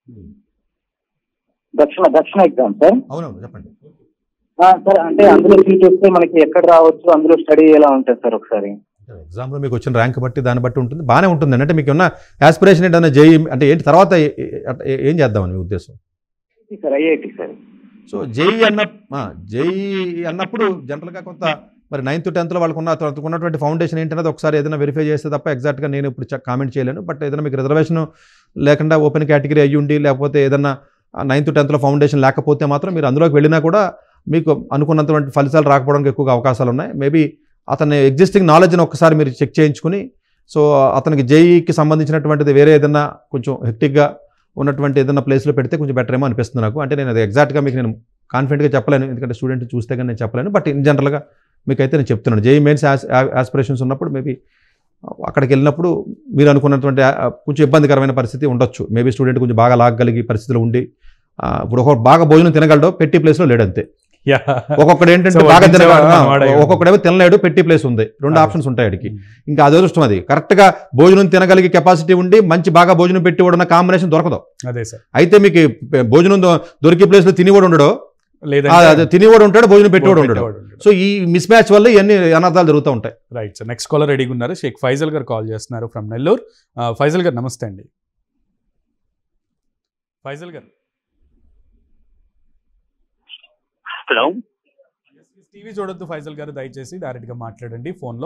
దక్షిణ దక్షిణ ఎగ్జామ్ సార్ అవునవును చెప్పండి ఆ, సార్ అంటే అందులో సీట్ వస్తే మనకి ఎక్కడ రావచ్చు అందులో స్టడీ ఎలా ఉంటుంది సార్ ఒకసారి ఎగ్జామ్లో మీకు వచ్చిన ర్యాంక్ బట్టి దాన్ని బట్టి ఉంటుంది బాగానే ఉంటుంది అంటే మీకు ఉన్న యాస్పిరేషన్ ఏంటన్నా జేఈ అంటే ఏంటి తర్వాత ఏ- ఏ- ఏం చేద్దామని మీ ఉద్దేశం sir IIT sir so JEE అన్న జేఈ అన్నప్పుడు జనరల్గా కొంత మరి నైన్త్ టెన్త్లో వాళ్ళకు ఉన్న వాళ్ళకు ఉన్నటువంటి ఫౌండేషన్ ఏంటనేది ఒకసారి ఏదైనా వెరిఫై చేస్తే తప్ప ఎగ్జాక్ట్గా నేను ఇప్పుడు కామెంట్ చేయలేను బట్ ఏదైనా మీకు రిజర్వేషన్ లేకుండా ఓపెన్ కేటగిరీ అయ్యి ఉండి లేకపోతే ఏదన్నా నైన్త్ టెన్త్లో ఫౌండేషన్ లేకపోతే మాత్రం మీరు అందులోకి వెళ్ళినా కూడా మీకు అనుకున్నంతటువంటి ఫలితాలు రాకపోవడానికి ఎక్కువగా అవకాశాలు ఉన్నాయి మేబీ అతని ఎగ్జిస్టింగ్ నాలెడ్జ్ని ఒక్కసారి మీరు చెక్ చేయించుకుని సో అతనికి జేఈకి సంబంధించినటువంటిది వేరే ఏదైనా కొంచెం హెక్టిక్గా ఉన్నటువంటి ఏదైనా ప్లేస్లో పెడితే కొంచెం బెటర్ ఏమో అనిపిస్తుంది నాకు అంటే నేను అది ఎగ్జాక్ట్గా మీకు నేను కాన్ఫిడెంట్గా చెప్పలేను ఎందుకంటే స్టూడెంట్ చూస్తే కానీ నేను చెప్పలేను బట్ ఇన్ జనరల్గా మీకైతే నేను చెప్తున్నాను జేఈ మెయిన్స్ ఆస్పిరేషన్స్ ఉన్నప్పుడు మేబీ అక్కడికి వెళ్ళినప్పుడు మీరు అనుకున్నటువంటి ఆ, కొంచెం ఇబ్బందికరమైన పరిస్థితి ఉండొచ్చు మేబీ స్టూడెంట్ కొంచెం బాగా లాగగలిగి పరిస్థితిలో ఉండి ఆ, ఇప్పుడు ఒక బాగా భోజనం తినగలడు పెట్టి ప్లేస్లో లేడు అంతే యా ఒక్కొక్కడు ఏంటంటే So, బాగా వడ్డించే తినగలడు వాడు వాడే. ఒక్కొక్కడేమో తినలేడు పెట్టి ప్లేస్ ఉంది రెండు అదే. ఆప్షన్స్ ఉంటాయి అడిగి ఇంకా అదృష్టం అది కరెక్ట్గా భోజనం తినగలిగే కెపాసిటీ ఉండి మంచి బాగా భోజనం పెట్టి ఉన్న కాంబినేషన్ దొరకదు అదే సార్ అయితే మీకు భోజనం దొ- దొరికే ప్లేస్లో తినివాడు ఉండడు ఆ, లేదంటే అదే తినివాడు ఉంటాడు భోజనం పెట్టేవాడు ఉండడు పెట్టేవాడు ఉండడు. సో ఈ మిస్ మ్యాచ్ వల్ల ఇవన్నీ అనర్థాలు జరుగుతూ ఉంటాయి రైట్ సార్ నెక్స్ట్ కాలర్ రెడీగా ఉన్నారు షేక్ ఫైజల్ గారు కాల్ చేస్తున్నారు ఫ్రమ్ నెల్లూరు ఆ, ఫైజల్ గారు నమస్తే అండి ఫైజల్ గారు హలో టీవీ చూడొద్దు ఫైజల్ గారు దయచేసి డైరెక్ట్ గా మాట్లాడండి ఫోన్లో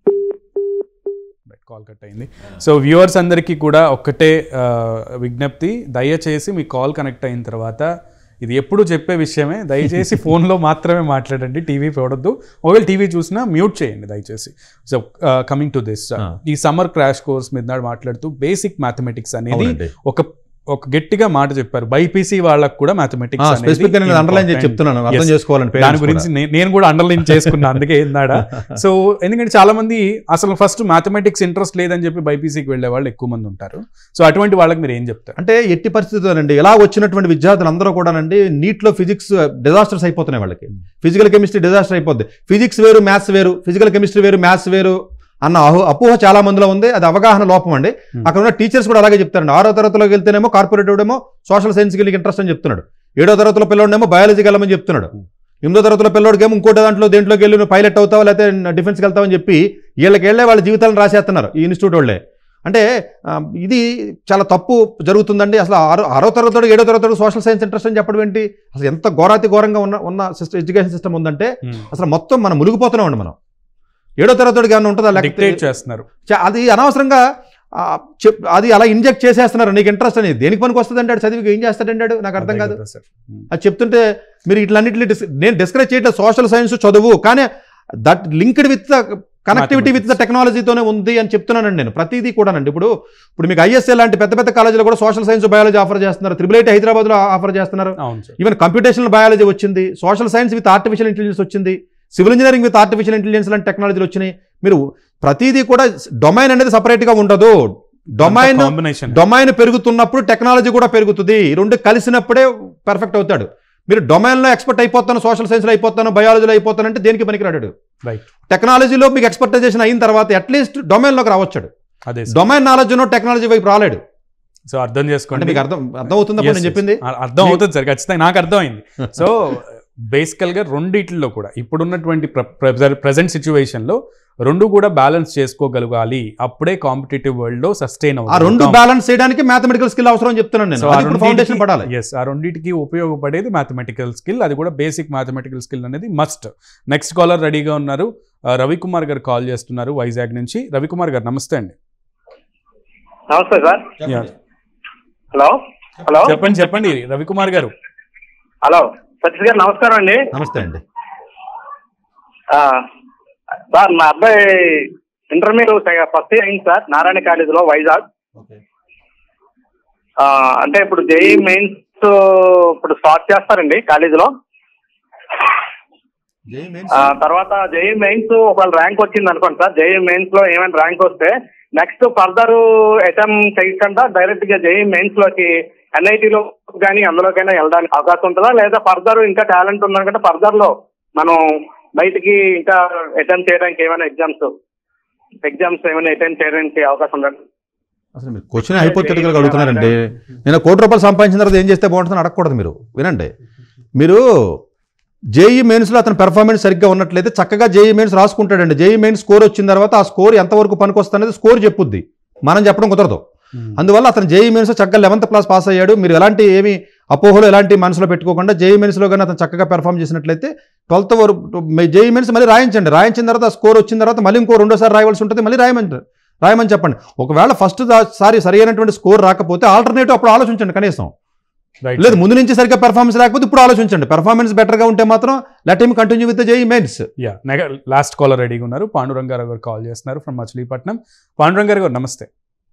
కాల్ కట్ అయింది సో వ్యూవర్స్ అందరికీ కూడా ఒక్కటే ఆ, విజ్ఞప్తి దయచేసి మీ కాల్ కనెక్ట్ అయిన తర్వాత ఇది ఎప్పుడు చెప్పే విషయమే దయచేసి ఫోన్లో మాత్రమే మాట్లాడండి టీవీ చూడొద్దు ఒకవేళ టీవీ చూసినా మ్యూట్ చేయండి దయచేసి so coming to this Ah. ఈ సమ్మర్ క్రాష్ కోర్స్ మీద మాట్లాడుతూ బేసిక్ మ్యాథమెటిక్స్ అనేది అవునండి. ఒక ఒక గట్టిగా మాట చెప్పారు బైపీసీ వాళ్ళకు కూడా మ్యాథమెటిక్స్ స్పెసిఫిక్ గా నేను అండర్లైన్ చేసి చెప్తున్నాను అర్థం చేసుకోవాలని దాని parents గురించి కూడా. నే- నేను కూడా అండర్లైన్ చేసుకున్నా అందుకే ఏందాడా సో ఎందుకంటే చాలా మంది అసలు ఫస్ట్ మ్యాథమెటిక్స్ ఇంట్రెస్ట్ లేదని చెప్పి బైపీసీకి వెళ్ళే వాళ్ళు ఎక్కువ మంది ఉంటారు సో అటువంటి వాళ్ళకి మీరు ఏం చెప్తారు అంటే ఎట్టి పరిస్థితుల్లోనండి ఇలా వచ్చినటువంటి విద్యార్థులు అందరూ కూడానండి నీట్లో ఫిజిక్స్ డిజాస్టర్స్ అయిపోతున్నాయి వాళ్ళకి ఫిజికల్ కెమిస్ట్రీ డిజాస్టర్ అయిపోద్ది ఫిజిక్స్ వేరు మ్యాథ్స్ వేరు ఫిజికల్ కెమిస్ట్రీ వేరు మ్యాథ్స్ వేరు అన్న అహు అపోహ చాలా మందిలో ఉంది అది అవగాహన లోపం అండి అక్కడ ఉన్న టీచర్స్ కూడా అలాగే చెప్తారండి ఆరో తరగతిలోకి వెళ్తేనేమో కార్పొరేటివ్ ఏమో సోషల్ సైన్స్కి వెళ్ళి ఇంట్రెస్ట్ అని చెప్తున్నాడు ఏడో తరగతిలో పిల్లోడేమో బయాలజీకి వెళ్ళమని చెప్తున్నాడు ఎనిమిదో తరగతిలో పిల్లోడికి ఏమో ఇంకోటి దాంట్లో దేంట్లోకి వెళ్ళి నువ్వు పైలట్ అవుతావా లేకపోతే డిఫెన్స్కి వెళ్తావని చెప్పి వీళ్ళకి వెళ్ళే వాళ్ళ జీవితాలను రాసేస్తున్నారు ఈ ఇన్స్టిట్యూట్ వాళ్ళే అంటే ఆ, ఇది చాలా తప్పు జరుగుతుందండి అసలు ఆరో ఆరో తరగతి ఏడో తరగతి సోషల్ సైన్స్ ఇంట్రెస్ట్ అని చెప్పడం ఏంటి అసలు ఎంత ఘోరాతి ఘోరంగా ఉన్న ఉన్న సిస్టమ్ ఎడ్యుకేషన్ సిస్టమ్ ఉందంటే అసలు మొత్తం మనం మునిగిపోతున్నామండి మనం ఏడో తరగతికి ఏమైనా ఉంటుందా డిక్టేట్ లేకపోతే చేస్తున్నారు చ- అది అనవసరంగా ఆ, చెప్ అది అలా ఇంజెక్ట్ చేసేస్తున్నారు నీకు ఇంట్రెస్ట్ అనేది దేనికి పనికి వస్తుంది అంటాడు చదివి ఏం చేస్తాడంటాడు నాకు అర్థం కాదు సార్ అది చెప్తుంటే మీరు ఇట్లన్నింటినీ డిస్ నేను డిస్కరేజ్ చేయట్లేదు సోషల్ సైన్స్ చదువు కానీ that linked with connectivity with the టెక్నాలజీతోనే ఉంది అని చెప్తున్నానండి నేను ప్రతిదీ కూడానండి ఇప్పుడు ఇప్పుడు మీకు ఐఎస్ఏ లాంటి పెద్ద పెద్ద కాలేజీలో కూడా సోషల్ సైన్స్ బయాలజీ ఆఫర్ చేస్తున్నారు త్రిబుల్ ఐటీ హైదరాబాద్లో ఆఫర్ చేస్తున్నారు అవును సార్ ఈవెన్ కంప్యూటేషనల్ బయాలజీ వచ్చింది social science with artificial intelligence వచ్చింది civil engineering with artificial intelligence లాంటి టెక్నాలజీలు వచ్చినాయి మీరు ప్రతిదీ కూడా డొమైన్ అనేది సపరేట్గా ఉండదు డొమైన్ కాంబినేషన్ డొమైన్ పెరుగుతున్నప్పుడు టెక్నాలజీ కూడా పెరుగుతుంది ఈ రెండు కలిసినప్పుడే పర్ఫెక్ట్ అవుతాడు మీరు డొమైన్లో ఎక్స్పర్ట్ అయిపోతాను సోషల్ సైన్స్లో అయిపోతాను బయాలజీలో అయిపోతాను అంటే దేనికి పనికిరాడు రైట్ టెక్నాలజీలో మీకు ఎక్స్పర్టైజేషన్ అయిన తర్వాత అట్లీస్ట్ డొమైన్లోకి రావచ్చాడు అదే సార్ డొమైన్ నాలెడ్జ్ టెక్నాలజీ వైపు రాలేడు సో అర్థం అంటే చేసుకోండి మీకు అర్థం అర్థం అవుతుందా Yes, నేను yes. చెప్పింది అ- అర్థం అవుతుంది సార్ ఖచ్చితంగా నాకు అర్థమైంది సో బేసికల్గా రెండిట్లో కూడా ఇప్పుడున్నటువంటి ప్రజెంట్ సిచ్యువేషన్లో రెండు కూడా బ్యాలెన్స్ చేసుకోగలగాలి అప్పుడే కాంపిటేటివ్ వరల్డ్ లో సస్టైన్ ఆ రెండు బ్యాలెన్స్ చేయడానికి మ్యాథమెటికల్ స్కిల్ అవసరం అని చెప్తున్నాను నేను అది ఇప్పుడు ఫౌండేషన్ పడాలి ఎస్ ఆ రెండింటికి ఉపయోగపడేది మ్యాథమెటికల్ స్కిల్ అది కూడా బేసిక్ మ్యాథమెటికల్ స్కిల్ అనేది మస్ట్ నెక్స్ట్ కాలర్ రెడీగా ఉన్నారు ఆ, రవికుమార్ గారు కాల్ చేస్తున్నారు వైజాగ్ నుంచి రవికుమార్ గారు నమస్తే అండి నమస్తే సార్ Yeah. హలో హలో చెప్పండి చెప్పండి రవికుమార్ గారు హలో సతీష్ గారు నమస్కారం అండి నమస్తే అండి ఆ, సార్ మా అబ్బాయి ఇంటర్మీడియట్ ఫస్ట్ ఇయర్ అయింది సార్ నారాయణ కాలేజీలో వైజాగ్ ఆ, అంటే ఇప్పుడు జేఈ మెయిన్స్ ఇప్పుడు స్టార్ట్ చేస్తారండి కాలేజీలో ఆ, తర్వాత జేఈ మెయిన్స్ ఒకవేళ ర్యాంక్ వచ్చింది అనుకోండి సార్ జేఈ మెయిన్స్ లో ఏమైనా ర్యాంక్ వస్తే నెక్స్ట్ ఫర్దర్ అటెంప్ట్ చేయకుండా డైరెక్ట్ గా జేఈ మెయిన్స్ లోకి ఎన్ఐటీలో కానీ అందులోకైనా వెళ్ళడానికి అవకాశం ఉంటుందా లేదా ఫర్దర్ ఇంకా టాలెంట్ ఉందనుకుంటే ఫర్దర్ లో మనం బయటికి ఇంకా అటెంప్ట్ చేయడానికి ఏమైనా ఎగ్జామ్స్ ఎగ్జామ్స్ ఏమైనా అటెండ్ చేయడానికి అవకాశం ఉందండి అసలు మీరు క్వశ్చన్ హైపోథెటికల్గా అడుగుతున్నారండి నేను కోటి రూపాయలు సంపాదించిన తర్వాత ఏం చేస్తే బాగుంటుందని అడగకూడదు మీరు వినండి మీరు జేఈ మెయిన్స్లో అతని పెర్ఫార్మెన్స్ సరిగ్గా ఉన్నట్లయితే చక్కగా జేఈ మెయిన్స్ రాసుకుంటాడండి జేఈ మెయిన్స్ స్కోర్ వచ్చిన తర్వాత ఆ స్కోర్ ఎంతవరకు పనికొస్తుంది స్కోర్ చెప్పుద్ది మనం చెప్పడం కుదరదు అందువల్ల అతను జేఈ మెయిన్స్ చక్కగా లెవెంత్ క్లాస్ పాస్ అయ్యాడు మీరు ఎలాంటి ఏమి అపోహలు ఎలాంటి మనసులో పెట్టుకోకుండా జేఈ మెయిన్స్లో కానీ అతను చక్కగా పెర్ఫామ్ చేసినట్లయితే ట్వెల్త్ వరకు జేఈ మెయిన్స్ మళ్ళీ రాయించండి రాయించిన తర్వాత స్కోర్ వచ్చిన తర్వాత మళ్ళీ ఇంకో రెండోసారి రాయవలసి ఉంటుంది మళ్ళీ రాయమని రాయమని చెప్పండి ఒకవేళ ఫస్ట్ సారి సరైనటువంటి స్కోర్ రాకపోతే ఆల్టర్నేటివ్ అప్పుడు ఆలోచించండి కనీసం రైట్ లేదు ముందు నుంచి సరిగ్గా పెర్ఫార్మెన్స్ రాకపోతే ఇప్పుడు ఆలోచించండి పెర్ఫార్మెన్స్ బెటర్గా ఉంటే మాత్రం let him continue with JEE mains yeah last caller రెడీగా ఉన్నారు పాండురంగారావు గారు కాల్ చేస్తున్నారు ఫ్రమ్ మచిలీపట్నం పాండురంగారావు గారు నమస్తే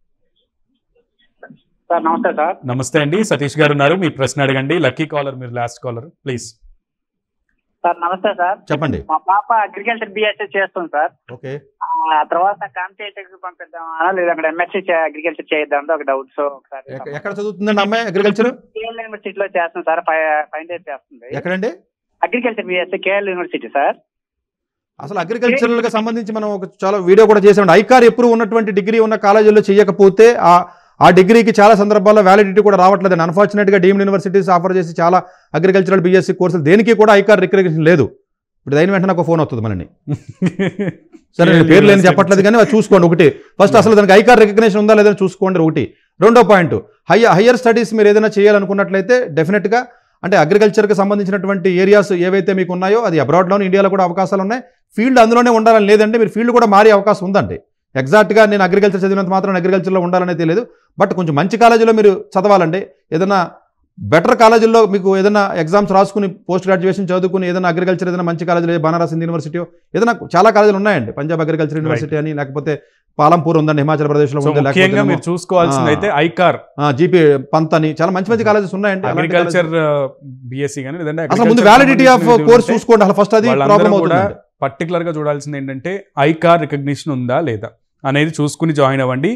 సార్ నమస్తే సార్ నమస్తే అండి సతీష్ గారు ఉన్నారు మీ ప్రశ్న అడగండి లక్కీ కాలర్ మీరు లాస్ట్ కాలర్ ప్లీజ్ సార్ నమస్తే సార్ చెప్పండి మా పాప అగ్రికల్చర్ బిఎస్సీ చేస్తుంది సార్ ఓకే ఆ తర్వాత కాంపిటేటివ్ పంపిద్దామా లేదా అక్కడ ఎంఎస్సీ అగ్రికల్చర్ చేద్దాం ఒక డౌట్ సో ఒకసారి ఎక్క- ఎక్కడ చదువుతుందండి అమ్మాయి అగ్రికల్చర్ కేఎల్ యూనివర్సిటీలో చేస్తుంది సార్ ఫైనల్ ఇయర్ చేస్తుంది ఎక్కడండి agriculture BSc KL university sir అసలు అగ్రికల్చరల్ గా సంబంధించి మనం ఒక చాలా వీడియో కూడా చేసాం ఐకార్ ఎప్పుడు ఉన్నటువంటి డిగ్రీ ఉన్న కాలేజీల్లో చేయకపోతే ఆ ఆ డిగ్రీకి చాలా సందర్భాల్లో వ్యాలిడిటీ కూడా రావట్లేదు అన్ఫార్చునేట్గా డీమ్డ్ యూనివర్సిటీస్ ఆఫర్ చేసి చాలా అగ్రికల్చరల్ బీఎస్సీ కోర్సులు దేనికి కూడా ఐకార్ రికగ్నిషన్ లేదు ఇప్పుడు అయిన వెంటనే ఒక ఫోన్ వస్తుంది మనని సరే నేను పేర్లు ఏం చెప్పట్లేదు కానీ అది చూసుకోండి ఒకటి ఫస్ట్ అసలు దానికి ఐకార్ రికగ్నిషన్ ఉందా లేదని చూసుకోండి ఒకటి రెండో పాయింట్ హై హయ్యర్ స్టడీస్ మీరు ఏదైనా చేయాలనుకున్నట్లయితే డెఫినెట్గా అంటే అగ్రికల్చర్కి సంబంధించినటువంటి ఏరియాస్ ఏవైతే మీకు ఉన్నాయో అది అబ్రాడ్లోని ఇండియాలో కూడా అవకాశాలు ఉన్నాయి ఫీల్డ్ అందులోనే ఉండాలని లేదంటే మీరు ఫీల్డ్ కూడా మారే అవకాశం ఉందండి ఎగ్జాక్ట్గా నేను అగ్రికల్చర్ చదివినంత మాత్రం అగ్రికల్చర్లో ఉండాలనే తెలియదు బట్ కొంచెం మంచి కాలేజీలో మీరు చదవాలండి ఏదైనా బెటర్ కాలేజీల్లో మీకు ఏదైనా ఎగ్జామ్స్ రాసుకుని పోస్ట్ గ్రాడ్యుయేషన్ చదువుకుని ఏదైనా అగ్రికల్చర్ ఏదైనా మంచి కాలేజీలో బనారస్ హిందూ యూనివర్సిటీ ఏదైనా చాలా కాలేజీలు ఉన్నాయండి పంజాబ్ అగ్రికల్చర్ యూనివర్సిటీ అని లేకపోతే పాలంపూర్ ఉందండి హిమాచల్ ప్రదేశ్లో సో ఉంది ముఖ్యంగా మీరు చూసుకోవాల్సింది అయితే ఐకార్ జీపీ పంత్ అని చాలా మంచి మంచి కాలేజెస్ ఉన్నాయండి అలాంటి అగ్రికల్చర్ బిఎస్సి కానీ లేదంటే అసలు ముందు agriculture వ్యాలిడిటీ ఆఫ్ సంబంధించినవి కోర్స్ ఉంటే చూసుకోండి అసలు ఫస్ట్ అది వాళ్ళందరూ ప్రాబ్లం కూడా అవుతుంది పర్టికులర్ గా చూడాల్సింది ఏంటంటే ఐకార్ రికగ్నిషన్ ఉందా లేదా అనేది చూసుకుని జాయిన్ అవ్వండి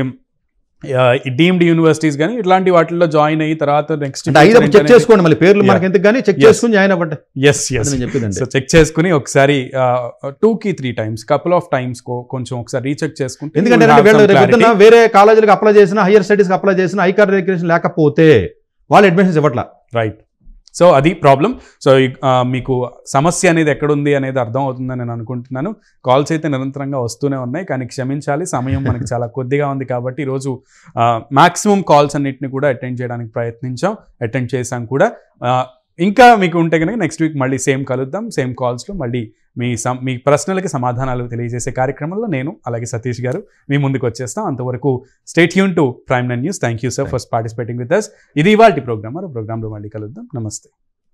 డీమ్డ్ యూనివర్సిటీస్ కానీ ఇట్లాంటి వాటిల్లో జాయిన్ అయ్యి తర్వాత నెక్స్ట్ అంటే ఐదు చెక్ చేసుకోండి మళ్ళీ పేర్లు మనకి ఎందుకు కానీ చెక్ Yes. చేసుకుని జాయిన్ అవ్వండి ఎస్ ఎస్ అది నేను చెప్పిందండి. సో చెక్ చేసుకుని ఒకసారి టూ కి three times couple of times కొంచెం ఒకసారి రీచెక్ చేసుకుంటే ఎందుకంటే you will have వీళ్ళు some రేపు clarity. పొద్దున్న వేరే కాలేజీలకు అప్లై చేసిన హైయర్ స్టడీస్కి అప్లై చేసిన ఐకార్ రికగ్నిషన్ లేకపోతే వాళ్ళు అడ్మిషన్స్ ఇవ్వట్లా రైట్ సో అది ప్రాబ్లం సో ఈ- ఆ, మీకు సమస్య అనేది ఎక్కడుంది అనేది అర్థం అవుతుందని నేను అనుకుంటున్నాను కాల్స్ అయితే నిరంతరంగా వస్తూనే ఉన్నాయి కానీ క్షమించాలి సమయం మనకి చాలా కొద్దిగా ఉంది కాబట్టి ఈరోజు మాక్సిమం కాల్స్ అన్నిటిని కూడా అటెండ్ చేయడానికి ప్రయత్నించాం అటెండ్ చేసాం కూడా ఆ, ఇంకా మీకు ఉంటే కనుక నెక్స్ట్ వీక్ మళ్ళీ సేమ్ కలుద్దాం సేమ్ కాల్స్లో మళ్ళీ మీ సమ్ మీ ప్రశ్నలకి సమాధానాలు తెలియజేసే కార్యక్రమంలో నేను అలాగే సతీష్ గారు మీ ముందుకు వచ్చేస్తాం అంతవరకు స్టేట్ యూన్ to prime nine news thank you sir for participating with us ఇది ఇవాళ ప్రోగ్రామ్ మరో ప్రోగ్రాంలో మళ్ళీ కలుద్దాం నమస్తే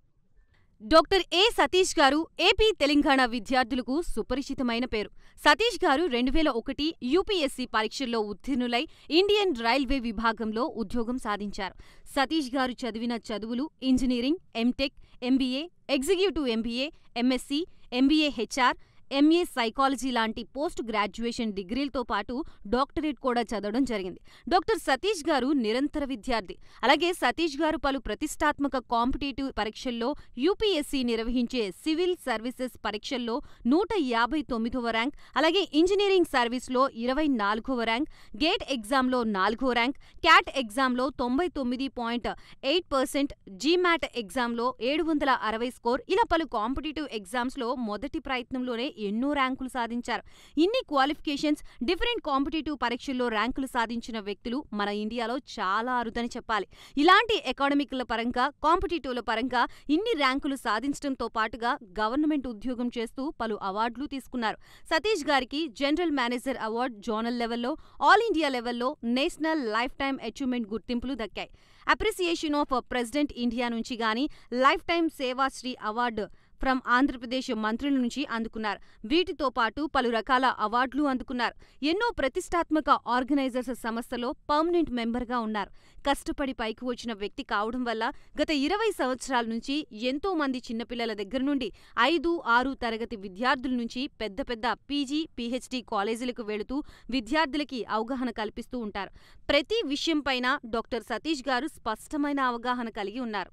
డాక్టర్ ఏ సతీష్ గారు ఏపీ తెలంగాణ విద్యార్థులకు సుపరిచితమైన పేరు సతీష్ గారు రెండు వేల ఒకటి యూపీఎస్సీ పరీక్షల్లో ఉత్తీర్ణులై ఇండియన్ రైల్వే విభాగంలో ఉద్యోగం సాధించారు సతీష్ గారు చదివిన చదువులు engineering MTech MBA executive MBA MSc MBA HR MA psychology లాంటి పోస్ట్ గ్రాడ్యుయేషన్ డిగ్రీలతో పాటు డాక్టరేట్ కూడా చదవడం జరిగింది డాక్టర్ సతీష్ గారు నిరంతర విద్యార్థి అలాగే సతీష్ గారు పలు ప్రతిష్టాత్మక కాంపిటేటివ్ పరీక్షల్లో యూపీఎస్సీ నిర్వహించే సివిల్ సర్వీసెస్ పరీక్షల్లో నూట యాభై తొమ్మిదవ ర్యాంక్ అలాగే ఇంజనీరింగ్ సర్వీస్లో ఇరవై నాలుగవ ర్యాంక్ గేట్ ఎగ్జామ్లో నాలుగో ర్యాంక్ క్యాట్ ఎగ్జామ్లో తొంభై తొమ్మిది పాయింట్ ఎయిట్ పర్సెంట్ జీమాట్ ఎగ్జామ్లో ఏడు వందల అరవై స్కోర్ ఇలా పలు కాంపిటేటివ్ ఎగ్జామ్స్లో మొదటి ప్రయత్నంలోనే ఎన్నో ర్యాంకులు సాధించారు ఇన్ని క్వాలిఫికేషన్స్ డిఫరెంట్ కాంపిటేటివ్ పరీక్షల్లో ర్యాంకులు సాధించిన వ్యక్తులు మన ఇండియాలో చాలా అరుదని చెప్పాలి ఇలాంటి ఎకాడమిక్ల పరంగా కాంపిటేటివ్ల పరంగా ఇన్ని ర్యాంకులు సాధించడంతో పాటుగా గవర్నమెంట్ ఉద్యోగం చేస్తూ పలు అవార్డులు తీసుకున్నారు సతీష్ గారికి జనరల్ మేనేజర్ అవార్డు జోనల్ లెవెల్లో ఆల్ ఇండియా లెవెల్లో నేషనల్ లైఫ్ టైం అచీవ్మెంట్ గుర్తింపులు దక్కాయి అప్రిసియేషన్ ఆఫ్ ప్రెసిడెంట్ ఇండియా నుంచి గాని lifetime Sevasri award from Andhra Pradesh మంత్రుల నుంచి అందుకున్నారు వీటితో పాటు పలు రకాల అవార్డులు అందుకున్నారు ఎన్నో ప్రతిష్టాత్మక ఆర్గనైజర్స్ సంస్థలో పర్మనెంట్ మెంబర్గా ఉన్నారు కష్టపడి పైకి వచ్చిన వ్యక్తి కావడం వల్ల గత ఇరవై సంవత్సరాల నుంచి ఎంతో మంది చిన్నపిల్లల దగ్గర నుండి ఐదు ఆరు తరగతి విద్యార్థుల నుంచి పెద్ద పెద్ద పీజీ పీహెచ్డీ కాలేజీలకు వెళుతూ విద్యార్థులకి అవగాహన కల్పిస్తూ ఉంటారు ప్రతి విషయంపైన డాక్టర్ సతీష్ గారు స్పష్టమైన అవగాహన కలిగి ఉన్నారు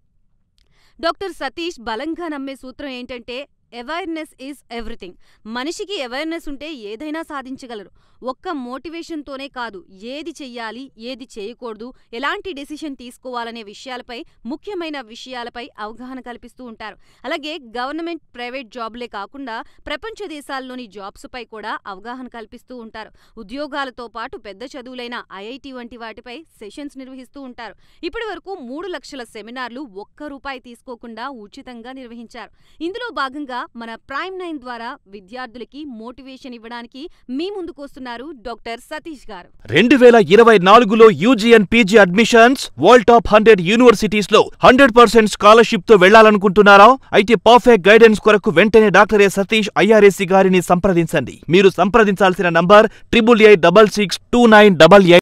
డాక్టర్ సతీష్ బలంగా నమ్మే సూత్రం ఏంటంటే అవేర్నెస్ ఈజ్ ఎవ్రీథింగ్ మనిషికి అవేర్నెస్ ఉంటే ఏదైనా సాధించగలరు ఒక్క మోటివేషన్తోనే కాదు ఏది చెయ్యాలి ఏది చేయకూడదు ఎలాంటి డెసిషన్ తీసుకోవాలనే విషయాలపై ముఖ్యమైన విషయాలపై అవగాహన కల్పిస్తూ ఉంటారు అలాగే గవర్నమెంట్ ప్రైవేట్ జాబ్లే కాకుండా ప్రపంచ దేశాల్లోని జాబ్స్ పై కూడా అవగాహన కల్పిస్తూ ఉంటారు ఉద్యోగాలతో పాటు పెద్ద చదువులైన ఐఐటి వంటి వాటిపై సెషన్స్ నిర్వహిస్తూ ఉంటారు ఇప్పటి వరకు మూడు లక్షల సెమినార్లు ఒక్క రూపాయి తీసుకోకుండా ఉచితంగా నిర్వహించారు ఇందులో భాగంగా మన ప్రైమ్ నైన్ ద్వారా విద్యార్థులకి మోటివేషన్ ఇవ్వడానికి మీ ముందుకొస్తున్నారు డాక్టర్ సతీష్ గారు రెండు వేల ఇరవై నాలుగులో UG and PG admissions world top hundred universities లో హండ్రెడ్ పర్సెంట్ స్కాలర్షిప్ తో వెళ్లాలనుకుంటున్నారా అయితే పర్ఫెక్ట్ గైడెన్స్ కొరకు వెంటనే డాక్టర్ ఏ సతీష్ ఐఆర్ఎస్సి గారిని సంప్రదించండి మీరు సంప్రదించాల్సిన number triple eight double six two nine double eight